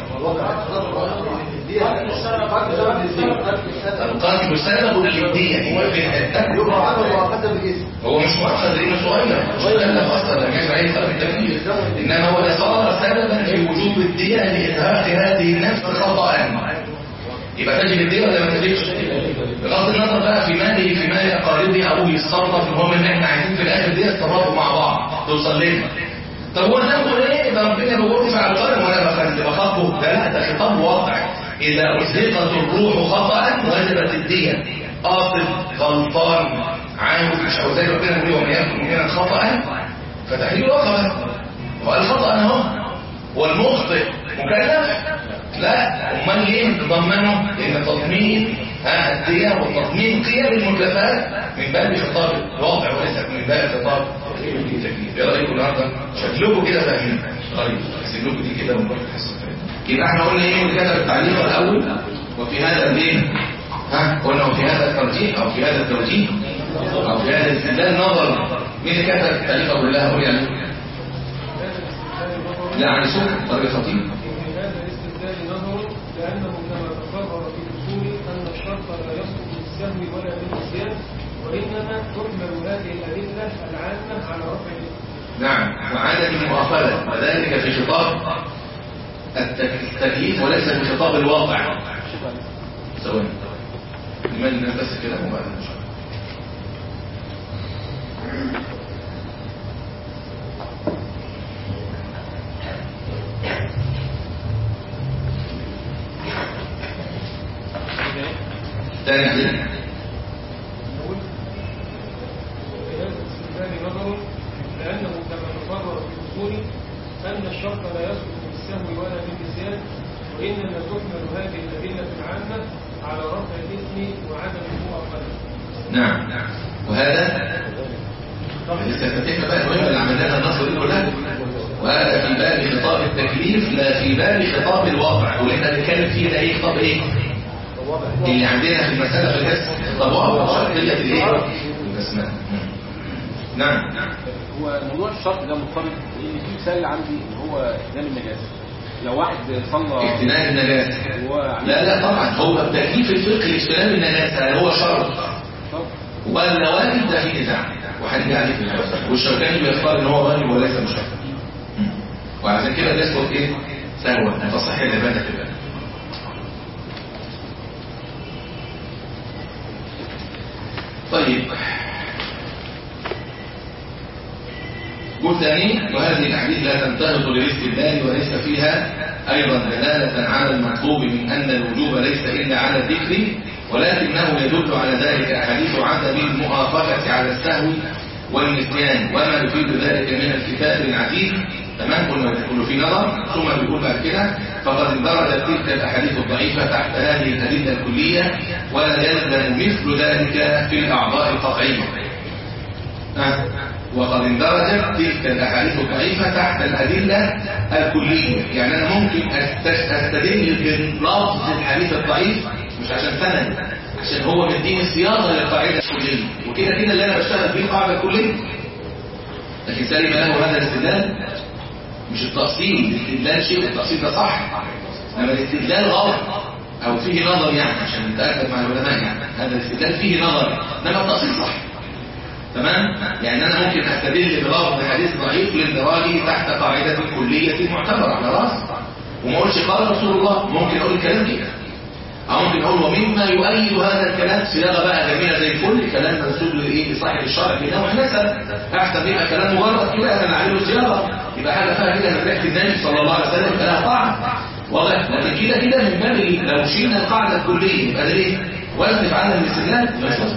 القاتل سبب للدية هو في الحته هو مش مؤخذ لانه صغير مش مكلف اصلا لما كان عليه طلب التكليف انما هو ده صار سببا في وجوب الدية لإرهاق هذه النفس خطأ يبقى تجب الدية ولا ما تجبش بغض النظر بقى في ماله في مال اقاربه ابوه يتصرف المهم ان احنا عايزين في الاخر دي يتصرفوا مع بعض توصل لنا طب هو ذنبه ايه ده ربنا بيقول على القلم وانا بخلي بخاطبه ده لا ده خطاب واقع اذا ازهقت الروح خطا وجبت الدية قاصد غلطان عاوز مش عاوز زي ربنا بيقول ومن يكن مؤمنا خطا فتحرير رقبه هو الخطا اهو والمخطئ مكلف لا امال ليه تضمنه لان تضمين ها الدية وتضمين قيم المكلفات من باب خطاب الوضع وليس من باب خطاب التكليف ايه رايكم النهارده شكلكم كده فاهمين طيب اسيب لكم دي كده ونروح نحس يبقى احنا قلنا ايه اللي كتب التعليق الاول وفي هذا الايه ها قلنا وفي هذا الترجيح او في هذا التوجيه او في هذا الاستدلال نظر مين اللي كتب التعليق كلها قول يعني لا عن سوء طريق خطيب وفي هذا الاستدلال نظر لأنه كما تقرر في الأصول أن الشرط لا يسقط بالسهو ولا بالنسيان وإنما تحمل هذه الأدلة العامة على رفع الإثم. نعم وعادة المؤاخذة وذلك في خطاب التك- التكليف وليس في خطاب الواقع ثواني لمن الناس بس كده وبعد ان شاء الله تاني عدل نقول وفي هذا الاستدلال نظر لأنه كما تقرر في الأصول أن الشرط لا يسقط بالسهو ولا بالنسيان وإنما تحمل هذه الأدلة العامة على رفع الإثم وعدم المؤاخذة. نعم وهذا لسه بقى المهم اللي عملناها النصر دي كلها وهذا في باب خطاب التكليف لا في باب خطاب الواقع واللي احنا بنتكلم فيه ده ايه خطاب ايه اللي عندنا في المسألة في الاسم خطاب واقع شرطية الايه الاسماء نعم هو موضوع الشرط ده مرتبط لان في مثال عندي ان هو اهتمام النجاسه لو واحد صلى اجتناب النجاسة هو لا لا طبعا هو التكليف الفقهي لاجتناب النجاسة هو شرط شرط ولا واجب ده في نزاع وهنيجي عليه في الحوار والشوكاني بيختار ان هو واجب وليس مستحب وعشان كده بيسقط ايه سهوا تصح العباده في البلد طيب قول ثاني وهذه الاحاديث لا تنتهض للاستدلال وليس فيها ايضا دلاله على المطلوب من ان الوجوب ليس الا على الذكر ولكنه يدل على ذلك احاديث عدم المؤاخذه على السهو والنسيان وما يفيد ذلك من الكتاب العزيز تمام قلنا كله في نظر ثم بيقول بعد كده فقد اندرجت تلك الاحاديث الضعيفه تحت هذه الادله الكليه ولا يلزم مثل ذلك في الاعضاء القطعيه أه. وقد اندرجت تلك الاحاديث الضعيفه تحت الادله الكليه يعني انا ممكن أست- استدل بلفظ الحديث الضعيف مش عشان سند عشان هو مديني صياغه للقاعده الكليه وكده كده اللي انا بشتغل فيه قاعده كليه لكن سلم له هذا الاستدلال مش التأصيل الاستدلال شيء والتأصيل ده صح انما الاستدلال غلط او فيه نظر يعني عشان نتأكد مع العلماء يعني هذا الاستدلال فيه نظر انما التأصيل صح تمام يعني انا ممكن استدل بلفظ حديث ضعيف لاندراجه تحت قاعده كليه معتبره على راس وما اقولش قال رسول الله ممكن اقول الكلام كده او ممكن اقول ومما يؤيد هذا الكلام صياغه بقى جميله زي الفل كلام منسوب لايه لصاحب الشرع في نوع نسب احسن يبقى كلام مجرد كده انا عليه صياغه يبقى حاجه فيها كده من ريحه النبي صلى الله عليه وسلم يبقى لها طعم واضح لكن كده كده من باب ال- لو شيلنا القاعده الكليه يبقى ده ليه وزن على الاستدلال ما يصح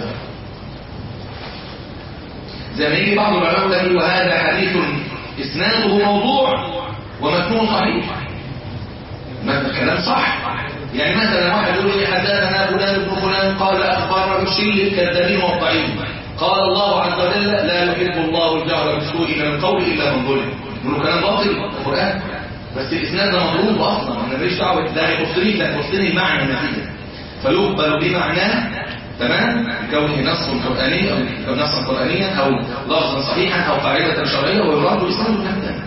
زي ما يجي بعض العلماء يقول لك وهذا حديث اسناده موضوع ومتنوه صحيح ما الكلام صح يعني مثلا واحد يقول لي حدثنا فلان ابن فلان قال اخبرنا بالشيء الكذابين والضعيف قال الله عز وجل لا يحب الله الجهر بالسوء من القول الا من ظلم يقولوا كلام باطل القران بس الاسناد ده مضروب اصلا انا ماليش دعوه ده يخصني ده يخصني المعنى النتيجه فيقبل بمعناه تمام كونه نص قراني او نصا قرانيا او لفظا صحيحا او قاعده شرعيه ويراد اسناده كلام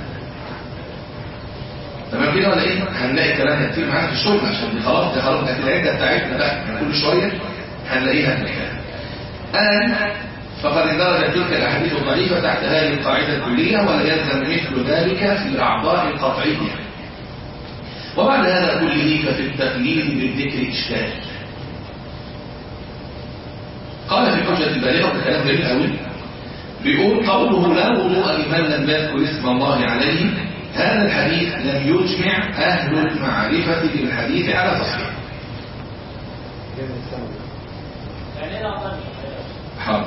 تمام كده ولا ايه هنلاقي الكلام ده كتير معانا في الشغل عشان دي خلاص دي خلاص دي العده بتاعتنا بقى يعني كل شويه هنلاقيها في الكلام الان فقد اندرجت تلك الاحاديث الضعيفه تحت هذه القاعده الكليه ولا يلزم مثل ذلك في الاعضاء القطعيه وبعد هذا كله ففي التقليد بالذكر اشكال قال في حجه البالغه ده كلام جميل قوي بيقول قوله لا وضوء لمن لم يذكر اسم الله عليه هذا الحديث لم يجمع أهل المعرفة بالحديث على تصحيح يعني ايه اعطاني حاضر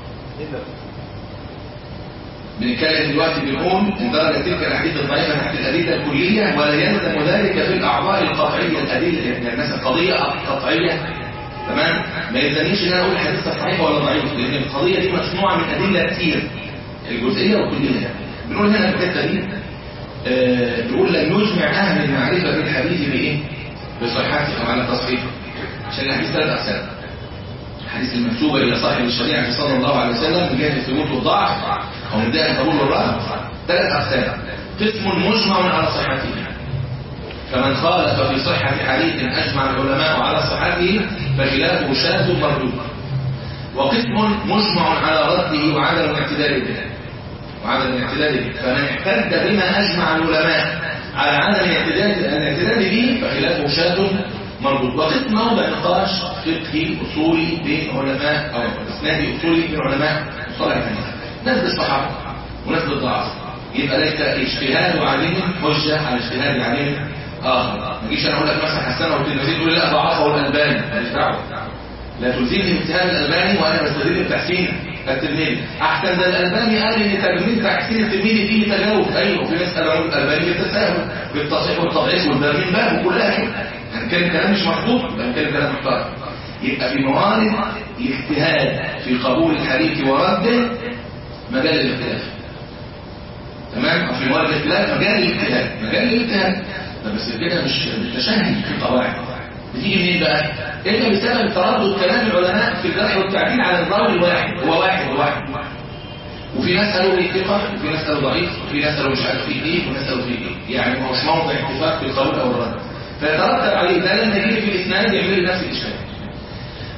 بنتكلم دلوقتي بنقول ان درجة تلك الاحاديث الضعيفة تحت الأدلة الكلية ولا يلزم ذلك في الأعضاء القطعية الأدلة يعني مثلا قضية قطعية تمام ما يلزمنيش ان انا اقول الحديث ده صحيح ولا ضعيف لان القضية دي مصنوعة من أدلة كتير الجزئية والكلية بنقول هنا في الحتة دي آه، بيقول لم يجمع أهل المعرفة بالحديث بإيه؟ بصحته أو على تصحيحه عشان الحديث ثلاث أقسام الحديث المكتوبة إلى صاحب الشريعة صلى الله عليه وسلم من جهة الثبوت والضعف أو من جهة قبول الرأي ثلاث أقسام قسم مجمع على صحته فمن خالف في صحة حديث أجمع العلماء على صحته فخلافه شاذ مردود وقسم مجمع على رده وعدم الاعتدال به وعدم الاعتدال به فمن اعتد بما أجمع العلماء على عدم الاعتدال الاعتدال به فخلافه شاذ مردود وقسم موضع نقاش فقهي أصولي بين علماء أو إسنادي أصولي بين علماء مصطلح الحديث ناس بالصحابة وناس بالضعف يبقى ليس اجتهاد عليهم حجة على اجتهاد عليهم آخر ما جيش أنا أقول لك مثلا حسنه والترمذي تقول لي لا ضعفه الألباني ماليش دعوة لا تلزمني اجتهاد الألباني وأنا بستدل بتحسين الترمذي أحسن ده الألباني قال إن ترمذي تحسين الترمذي فيه تجاوز أيوه وفي ناس قالوا الألباني بالتساهل بالتصحيح والتضعيف والباب من باب وكلها كده هنتكلم كلام مش مظبوط يبقى هنتكلم كلام محترم يبقى في موارد الاجتهاد في قبول الحديث ورده مجال الاختلاف تمام في موارد الاختلاف مجال الاجتهاد مجال الاجتهاد ده بس كده مش متشهد في قواعد بتيجي منين بقى؟ الا بسبب تردد كلام العلماء في الجرح والتعديل على الراوي الواحد هو واحد واحد وفي ناس قالوا ايه ثقه وفي ناس قالوا ضعيف وفي ناس قالوا مش عارف فيه ايه وناس قالوا فيه ايه يعني ما هوش موضع اتفاق في القول او الرد فيترتب عليه ده لما يجي في الاسناد يعمل لي نفس الاشكال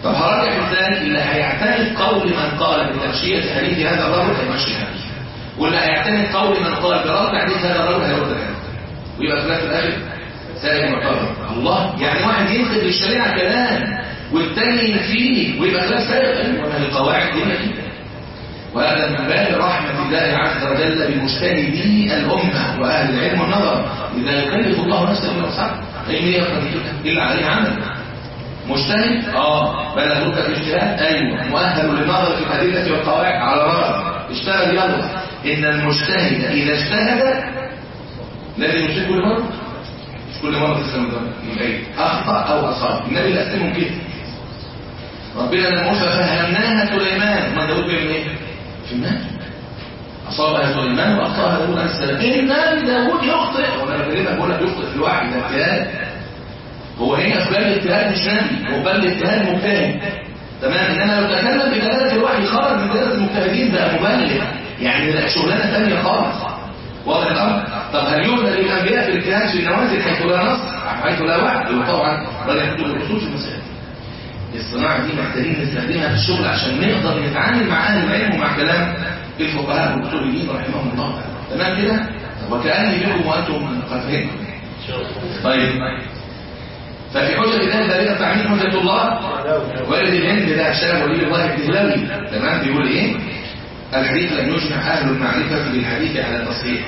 طب هرجع ازاي اللي هيعتمد قول من قال بتمشية حديث هذا الرجل هيمشي الحديث واللي هيعتمد قول من قال برد حديث هذا الرجل هيرد الحديث ويبقى خلاف الاخر سائل معتبر الله يعني واحد ينقد للشريعه كلام والتاني ينفيه ويبقى خلاف سائل وما القواعد دي كده وهذا من باب رحمة الله عز وجل بمجتهدي الأمة وأهل العلم والنظر إذا يكلف الله نفسا إلا وسعها أي من يقدر إلا عليه عمل مجتهد اه بلغك في الاجتهاد ايوه مؤهل للنظر في الادله والقواعد على رأي اشتغل يلا ان المجتهد اذا اجتهد لازم يجتهد كل مره مش كل مره تسلم يبقى اخطا او اصاب النبي لا اسلمهم كده ربنا لما وصف فهمناها سليمان ما داود بيعمل ايه في النار اصابها سليمان واخطاها داود عليه السلام ان داود يخطئ وانا بكلمك بقول لك يخطئ في الوحي ده اجتهاد هو هنا في باب الاجتهاد مش نبي هو باب الاجتهاد مجتهد تمام انما لو تكلم بدلاله الوحي خرج من دلاله المجتهدين بقى مبلغ يعني ده شغلانه ثانيه خالص واضح الامر طب هل يوجد للانبياء في الاجتهاد في النوازل حيث لا نص حيث لا وحي طبعا بل يكتب الاصول في المسائل الصناعه دي محتاجين نستخدمها في الشغل عشان نقدر نتعامل مع اهل العلم ومع كلام الفقهاء والاصوليين رحمهم الله تمام كده وكاني بكم وانتم قد فهمتم طيب ففي حجة الله ذلك تعميم حجة الله والد الهند ده شاب ولي الله الدهلوي تمام بيقول ايه الحديث لم يجمع اهل المعرفة بالحديث على التصحيح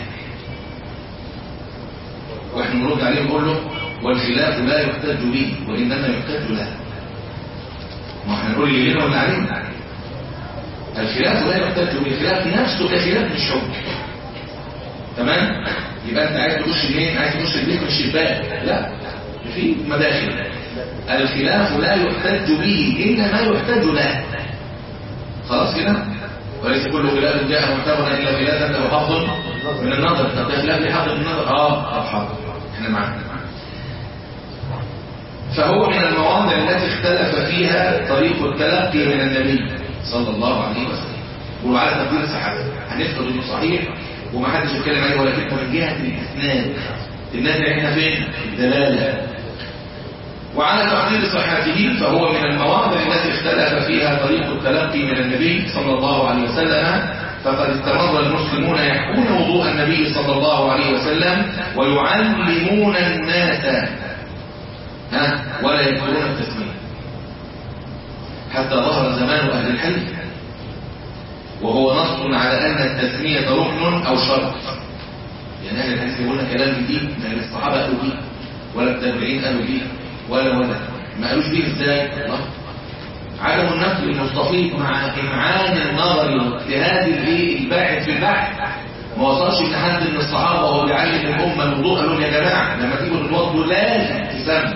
واحنا نرد عليه ونقول له والخلاف لا يحتج به وانما يحتج له ما احنا نقول اللي لنا ولا علينا الخلاف لا يحتج به الخلاف نفسه كخلاف مش حكم تمام يبقى انت عايز تخش منين عايز تخش البيت من الشباك لا في مداخل الخلاف لا يحتج به إنما يحتج له خلاص كده وليس كل خلاف جاء معتبرا إلا خلافا أو حظ من النظر طب ده خلاف ليه حظ من النظر اه طب حظ احنا معانا فهو من المواضع التي اختلف فيها طريق التلقي من النبي صلى الله عليه وسلم وعلى تقدير الصحابه هنفرض انه صحيح وما حدش يتكلم عليه ولكن من جهه الاسناد الناس احنا فين الدلاله وعلى تقدير صحته فهو من المواضع التي اختلف فيها طريق التلقي من النبي صلى الله عليه وسلم فقد استمر المسلمون يحكون وضوء النبي صلى الله عليه وسلم ويعلمون الناس ها ولا يذكرون التسميه حتى ظهر زمان اهل الحديث وهو نص على ان التسميه ركن او شرط يعني اهل الحديث يقولون كلام جديد ما الصحابه قالوا بيه ولا التابعين قالوا بيه ولا ولا ما قالوش بيه ازاي الله عدم النقل المستفيض مع امعان النظر واجتهاد الايه الباحث في البحث ما وصلش ان حد من الصحابه وهو بيعلم الامه الوضوء قال لهم يا جماعه لما تيجوا تتوضوا لازم تسموا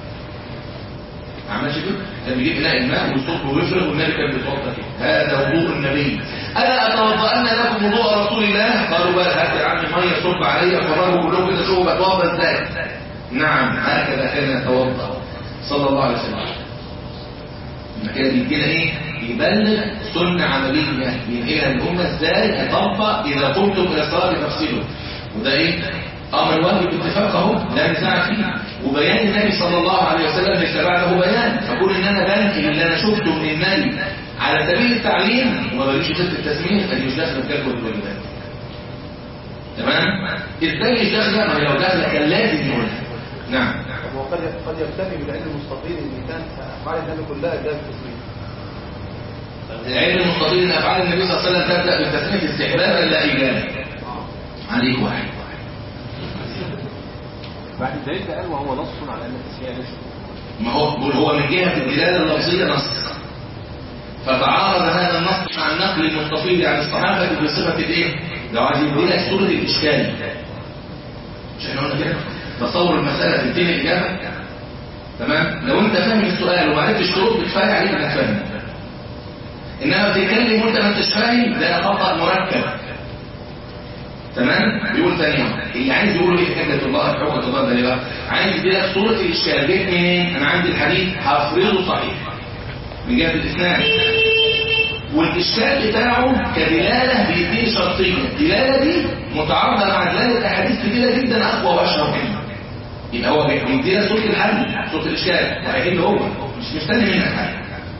ما عملش كده كان بيجيب اناء الماء ويصب ويفرغ والنبي كان بيتوضا كده هذا وضوء النبي الا اتوضأن لكم وضوء رسول الله قالوا بقى هات يا عم ميه صب عليا فرغوا كلهم كده شوفوا بتوضا ازاي نعم هكذا كان يتوضا صلى الله عليه وسلم لما كده بيدينا ايه يبلغ سنه عمليه ينقلها للامه ازاي يطبق اذا قمتم الى الصلاه فاغسلوا وده ايه امر واجب باتفاق اهو لا نزاع فيه وبيان النبي صلى الله عليه وسلم ليس بعده بيان فكون ان انا بنقل اللي انا شفته من النبي على سبيل التعليم وما بليش ست التسميه فدي مش داخله في جدول الواجبات تمام ازاي مش داخله ما هي لو داخله كان لازم يقولها نعم هو قد قد يكتفي بالعلم المستطيل ان كان افعال النبي كلها جاء بالتسليم العلم المستطيل ان افعال النبي صلى الله عليه وسلم تبدا بالتسميه استحبابا لا ايجابا عليك واحد بعد الدليل ده قال وهو نص على ان التسميه ليست ما هو بقول هو من جهه الدلاله اللفظيه نص فتعارض هذا النص مع النقل المستفيض عن الصحابه بصفه الايه؟ لو عايز يدينا صوره الاشكال مش احنا قلنا كده تصور المساله تنتهي الاجابه تمام لو انت فاهم السؤال وما عرفتش ترد كفايه عليك انك فاهم انما بتتكلم وانت ما انتش فاهم ده خطا مركب تمام بيقول ثاني اللي عايز يقول ايه حجه الله حجه الله ده بقى عايز يديلك صوره الاشكال جت منين انا عندي الحديث هفرضه صحيح من جهه الاسناد والاشكال بتاعه كدلاله بيديني شرطيه الدلاله دي متعارضه مع دلاله احاديث كتيره جدا اقوى واشهر منها يبقى هو بيدينا صوره الحل صوره الاشكال وهيحل هو مش مستني منك حاجه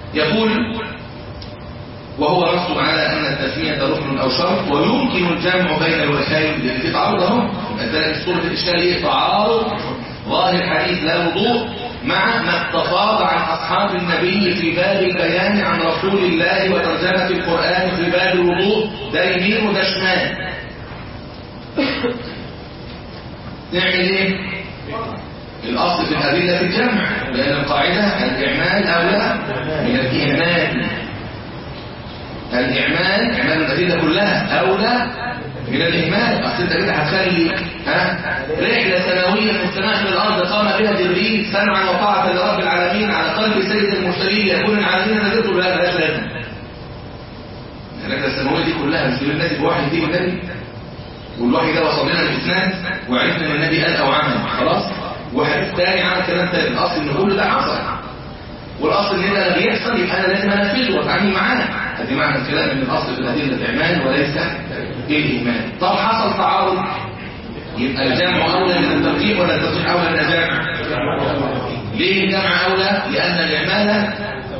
يقول وهو نص على أن التسمية ركن أو شرط ويمكن الجمع بين الوجهين لأن في تعارض أهو مثلا في سورة الإشكال إيه تعارض ظاهر حديث لا وضوء مع ما استفاض عن أصحاب النبي في باب البيان عن رسول الله وترجمة القرآن في باب الوضوء ده يمين وده شمال نعمل ايه الاصل في الادله الجمع لان القاعده الاعمال اولى من الاهمال الاعمال اعمال الادله كلها اولى من الاهمال اصل انت كده هتخلي ها رحله سنويه من السماء الى الارض قام بها جبريل سمعا وطاعه لرب العالمين على قلب سيد المرسلين يكون العالمين نزلت لا بلاش لازم الرحله السنويه دي كلها مش الناس بواحد يجيب النبي والوحي ده وصل لنا الاسناد وعرفنا ان النبي قال او عمل خلاص وحديث تاني عمل كلام تاني الاصل ان كل ده حصل والاصل ان ده لما بيحصل يبقى انا لازم انفذه واتعامل معاه ادي معنى الكلام ان الاصل في الادله الاعمال وليس الايمان طب حصل تعارض يبقى الجمع اولى من الترجيح ولا الترجيح اولى من الجمع ليه الجمع اولى لان الاعمال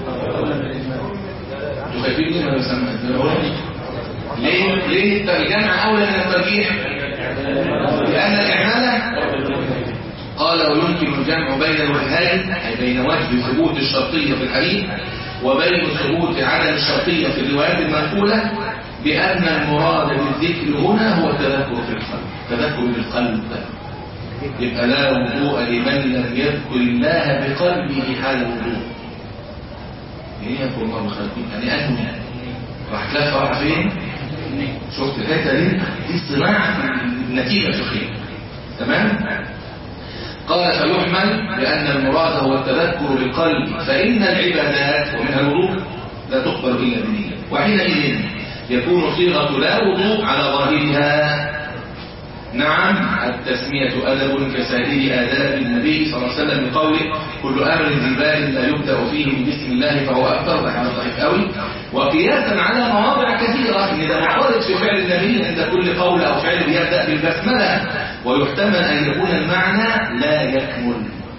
تخيفين ولا يسمى ليه ليه الجمع اولى من الترجيح لان الاعمال قال ويمكن الجمع بين الوجهين اي بين وجه ثبوت الشرطيه في الحديث وبين ثبوت عدم الشرطيه في الروايات المنقوله بان المراد بالذكر هنا هو التذكر في القلب تذكر بالقلب يبقى لا وضوء لمن لم يذكر الله بقلبه حال الوضوء ايه يقول الله بخلقين يعني انه راح تلف راح فين شفت الحته دي دي صناعه النتيجه الفقهيه تمام قال فيحمل بان المراد هو التذكر بالقلب فان العبادات ومنها الوضوء لا تقبل الا بنيه وحينئذ يكون صيغه لا وضوء على ظاهرها نعم التسمية أدب كسائر آداب النبي صلى الله عليه وسلم بقوله كل أمر ذي بال لا يبدأ فيه من بسم الله فهو أكثر ده كلام ضعيف قوي وقياسا على مواضع كثيرة إن ده معترض في فعل النبي عند كل قول أو فعل يبدأ بالبسملة ويحتمل أن يكون المعنى لا يكمل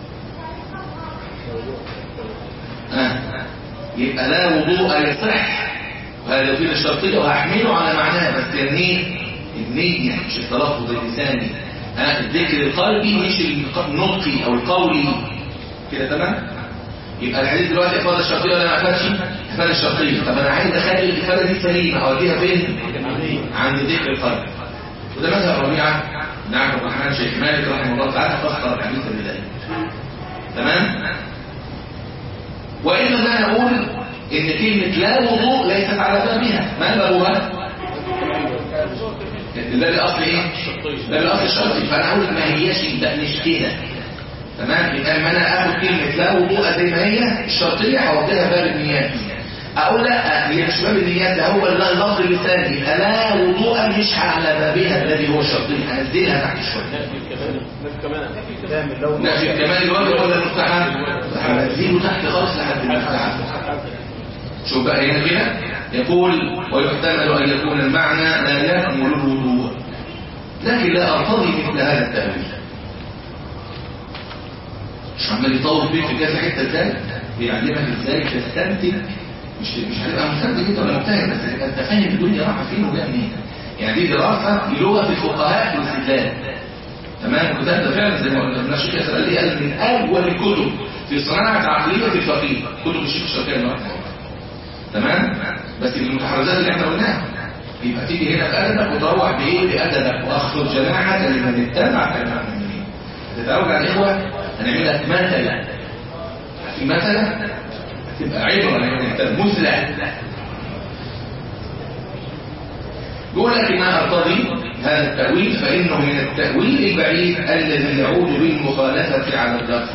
آه. يبقى لا وضوء يصح وهذا يفيد الشرطية وهحمله على معناه بس النية النية مش التلفظ اللساني ها الذكر القلبي مش النطقي او القولي كده تمام يبقى الحديث دلوقتي افاده الشرطيه ولا ما افادش افاده الشرطيه طب انا عايز اخلي الافاده دي سليمه اوديها فين عند ذكر القلب وده مذهب ربيعه بن عبد الرحمن شيخ مالك رحمه الله تعالى فسر الحديث بذلك تمام والا ما نقول ان كلمه لا وضوء ليست على بابها ما بابها ده الاصل ايه ده الاصل الشرطي فانا عاوز ما هياش ده مش كده تمام يبقى لما انا اخد كلمه لا وضوء زي ما هي الشرطيه هوديها باب النيات اقول لا هي مش باب النيات ده هو اللفظ اللساني يبقى لا وضوء مش على بابها الذي هو الشرطي هنزلها تحت الشرطيه نفي الكمال الواجب ولا المستحب هنزله تحت خالص لحد المستحب شوف بقى هنا كده يقول ويحتمل أن يكون المعنى لا يكمل الوضوء لكن لا أرتضي مثل هذا التأويل مش عمال يطور فيك في كذا حتة ازاي بيعلمك ازاي تستنتج مش مش هتبقى مستنتج انت ولا مجتهد بس تبقى انت فاهم الدنيا رايحه فين وجايه منين يعني دي دراسه لغه الفقهاء والاستدلال تمام وده ده فعلا زي ما قلنا الشيخ ياسر قال لي قال من اول الكتب في صناعه عقليه الفقيه كتب الشيخ الشافعي رحمه تمام بس المتحرزات اللي احنا قلناها يبقى تيجي هنا بأدبك وتروح بإيه بأدبك وأخذ جماعة لمن اتبع كلمة المؤمنين تتعود على الإخوة هنعمل لك مثلا في مثلا هتبقى عبرة لمن اتبع مثلى بيقول لك ما أرتضي هذا التأويل فإنه من التأويل البعيد الذي يعود بالمخالفة على اللفظ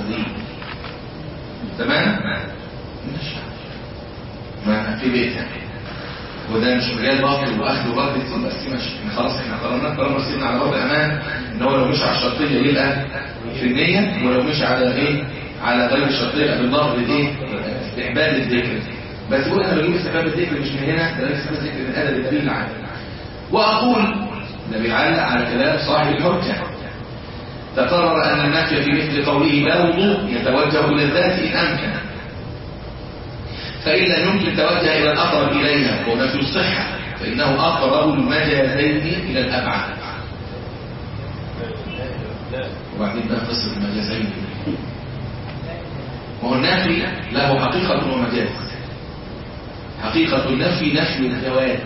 تمام؟ ماشي ما في بيتها وده مش مجال باطل واخد وبرد كتير بس ماشي احنا خلاص احنا قررنا قررنا سيبنا على وضع امان ان هو لو مش على الشرطيه يبقى في النيه ولو مش على ايه على غير الشرطيه يبقى بالضبط ايه استحباب الذكر بس بقول انا بجيب استحباب الذكر مش من هنا ده استحباب الذكر من ادب الدليل العام واقول ده بيعلق على كلام صاحب الحجه تقرر ان النفي في مثل قوله لا وضوء يتوجه الى الذات ان امكن فإن لم يمكن توجه إلى الأقرب إليها وهو نفي الصحة فإنه أقرب المجازين إلى الأبعد وبعدين بقى قصة المجازين وهو النفي له حقيقة ومجاز حقيقة النفي نفي الزواج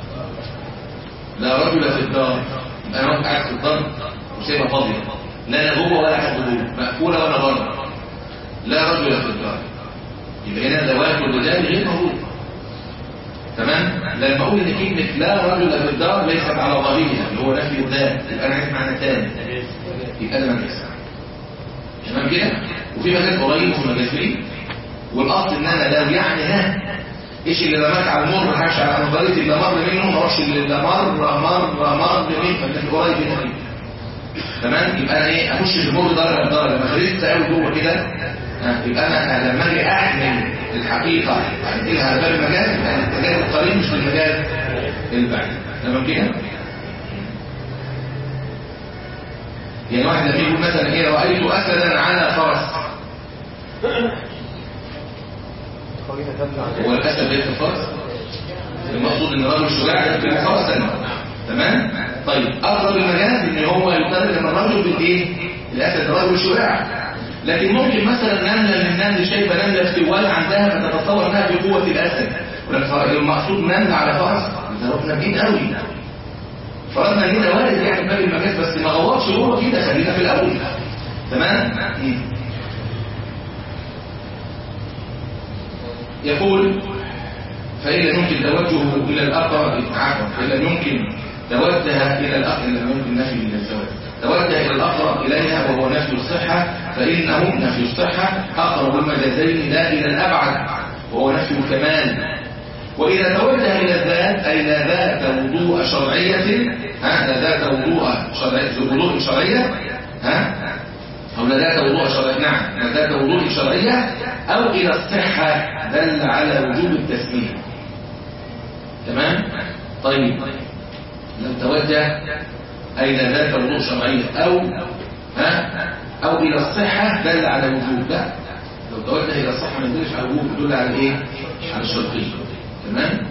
لا رجل في الدار يبقى انا قاعد في الدار وسيبها فاضيه لا انا جوه ولا حد جوه مقفوله وانا بره لا رجل في الدار يبقى هنا زواج الرجال غير موجود تمام لما اقول ان كلمه لا رجل في الدار ليست على ظاهرها اللي هو نفي الذات يبقى انا عايز معنى ثاني يبقى ده مجاز تمام كده وفي مجاز قريب وفي مجاز بعيد والاصل ان انا لو يعني ها ايش اللي رماك على المر حاش على نظريه اللي مر منه ما اعرفش اللي مر مر مر منه فانت قريب منه تمام يبقى انا ايه اخش في المر درجه بدرجه لما خليت قوي جوه كده ها، يبقى انا لما اجي احمل الحقيقه احملها على باب المجاز يبقى المجاز القريب مش المجاز البعيد تمام كده يعني واحد لما يقول مثلا ايه رايت اسدا على فرس هو الاسد ليس فرس المقصود ان الرجل شجاع يقتل فرسا تمام طيب اقرب المجاز ان هو يترجم الرجل بالايه الاسد الرجل شجاع لكن ممكن مثلا نمله من النمل شايفه نمله في سوال عندها فتتصور انها في قوه الاسد ولكن المقصود نمله على فرس ده ربنا بعيد قوي فرضنا ان ده وارد يعني باب المجاز بس ما غوطش جوه كده خلينا في الاول تمام مم. يقول فإن لم يمكن توجهه إلى الأقرب عفوا فإن لم يمكن توجه إلى الأقرب إن لم يمكن نفي من الزواج توجه إلى الأقرب إليها وهو نفي الصحة فإنه نفي الصحة أقرب المجازين لا إلى الأبعد وهو نفي الكمال وإذا توجه إلى الذات أي لا ذات وضوء شرعية ها لا ذات وضوء شرعية وضوء شرعية ها أو لا ذات وضوء شرعية نعم لا ذات وضوء شرعية أو إلى الصحة دل على وجوب التسمية تمام طيب لو توجه أي لا ذات وضوء شرعية أو ها أو إلى الصحة دل على وجوب لا لو توجه إلى الصحة ما يدلش على وجوب يدل على إيه على الشرطية تمام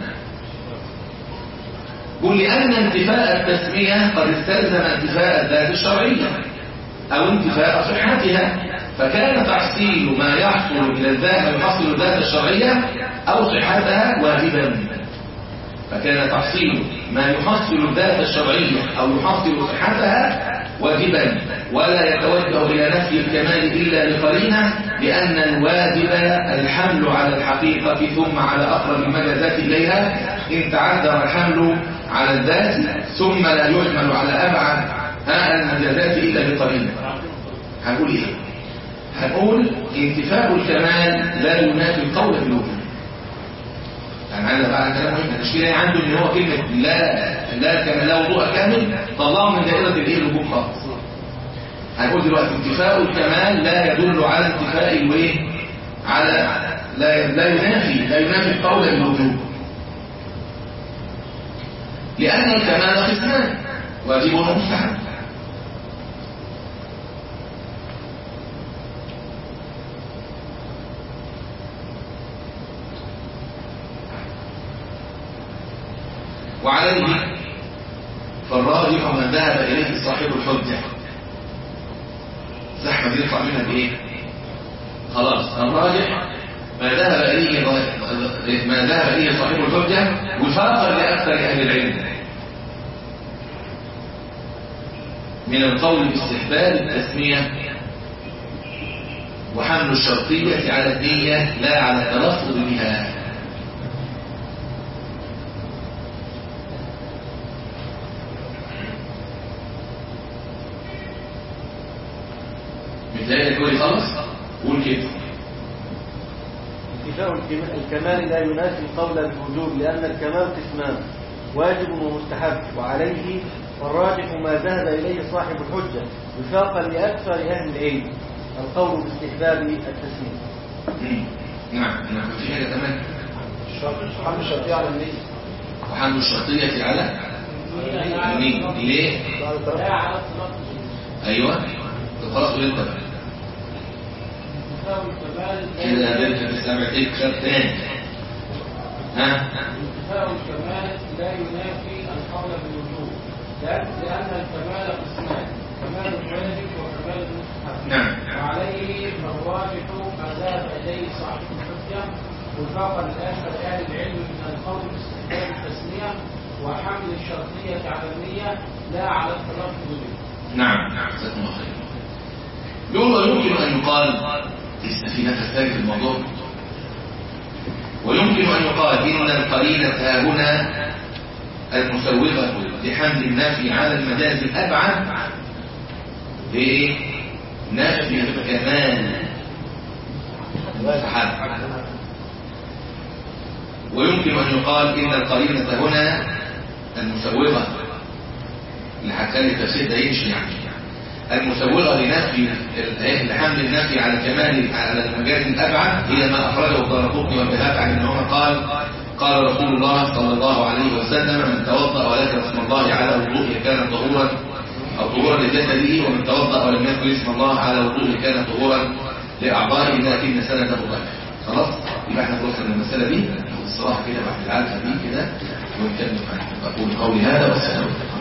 قل لأن انتفاء التسمية قد استلزم انتفاء الذات الشرعية أو انتفاء صحتها فكان تحصيل ما يحصل إلى الذات يحصل الذات الشرعية أو صحتها واجبا فكان تحصيل ما يحصل الذات الشرعية أو يحصل صحتها واجبا ولا يتوجه إلى نفي الكمال إلا لقرينة لأن الواجب الحمل على الحقيقة ثم على أقرب المجازات إليها إن تعذر الحمل على الذات ثم لا يحمل على أبعد ها المجازات إلا بقرينة هنقول إيه؟ هنقول انتفاء الكمال لا ينافي القول بالوجود يعني عندنا بقى كلام مهم التشكيل عنده ان هو كلمه لا لا كمال لا وضوء كامل طلعه من دائره الايه الوجود خالص هنقول دلوقتي انتفاء الكمال لا يدل على انتفاء الايه على لا لا ينافي لا ينافي القول بالوجود لان الكمال قسمان واجب ومستحب وعليه فالراجح ما ذهب إليه صاحب الحجة زحمة دي يطلع منها بإيه؟ خلاص الراجح ما ذهب إليه ما ذهب إليه صاحب الحجة وفاقا لأكثر أهل العلم من القول باستحباب التسمية وحمل الشرطية على النية لا على التلفظ بها متلاقي تقولي خلاص قول كده انتفاء الكم- الكمال لا ينافي القول بالوجوب لأن الكمال قسمان واجب ومستحب وعليه والراجح ما ذهب إليه صاحب الحجة وفاقا لأكثر أهل العلم القول باستحباب التسمية مم. نعم نعم في حاجة كمان حمل الشرطية على النية وحمل الشرطية على النية ليه؟ ايوه طب خلاص قول انت بقى. كده بنت السبع تكسر تاني ها انتفاء الكمال لا ينافي القول بالوجوب لأن لأن الكمال قسمان كمال الواجب وكمال المستحب نعم وعليه فالراجح ما ذهب إليه صاحب الحجة وفاقا لأكثر أهل العلم من القول باستحباب التسمية وحمل الشرطية على النية لا على التلفظ به نعم جزاكم الله خير يقول ويمكن أن يقال لسه في نفس ثاني في الموضوع ويمكن أن يقال إن القرينة ها هنا المسوغة لحمل النافي على المجاز الأبعد إيه؟ نافي كمال المستحب ويمكن أن يقال إن القرينة هنا المسوغة اللي هتخلي التفسير ده يمشي يعني المسوغة لنفي لحمل النفي على كمال على المجاز الأبعد هي ما أخرجه الدارقطني والبهاق عن ابن عمر قال قال رسول الله صلى الله عليه وسلم من توضأ وذكر اسم الله على وضوءه كان طهورا أو طهورا لجسده ومن توضأ ولم يذكر اسم الله على وضوءه كان طهورا لأعضائه لكن سنده ضعف خلاص يبقى احنا خلصنا من المسألة دي ناخد الصراحة كده بعد العالفة دي كده ونكمل معاك أقول قولي هذا والسلام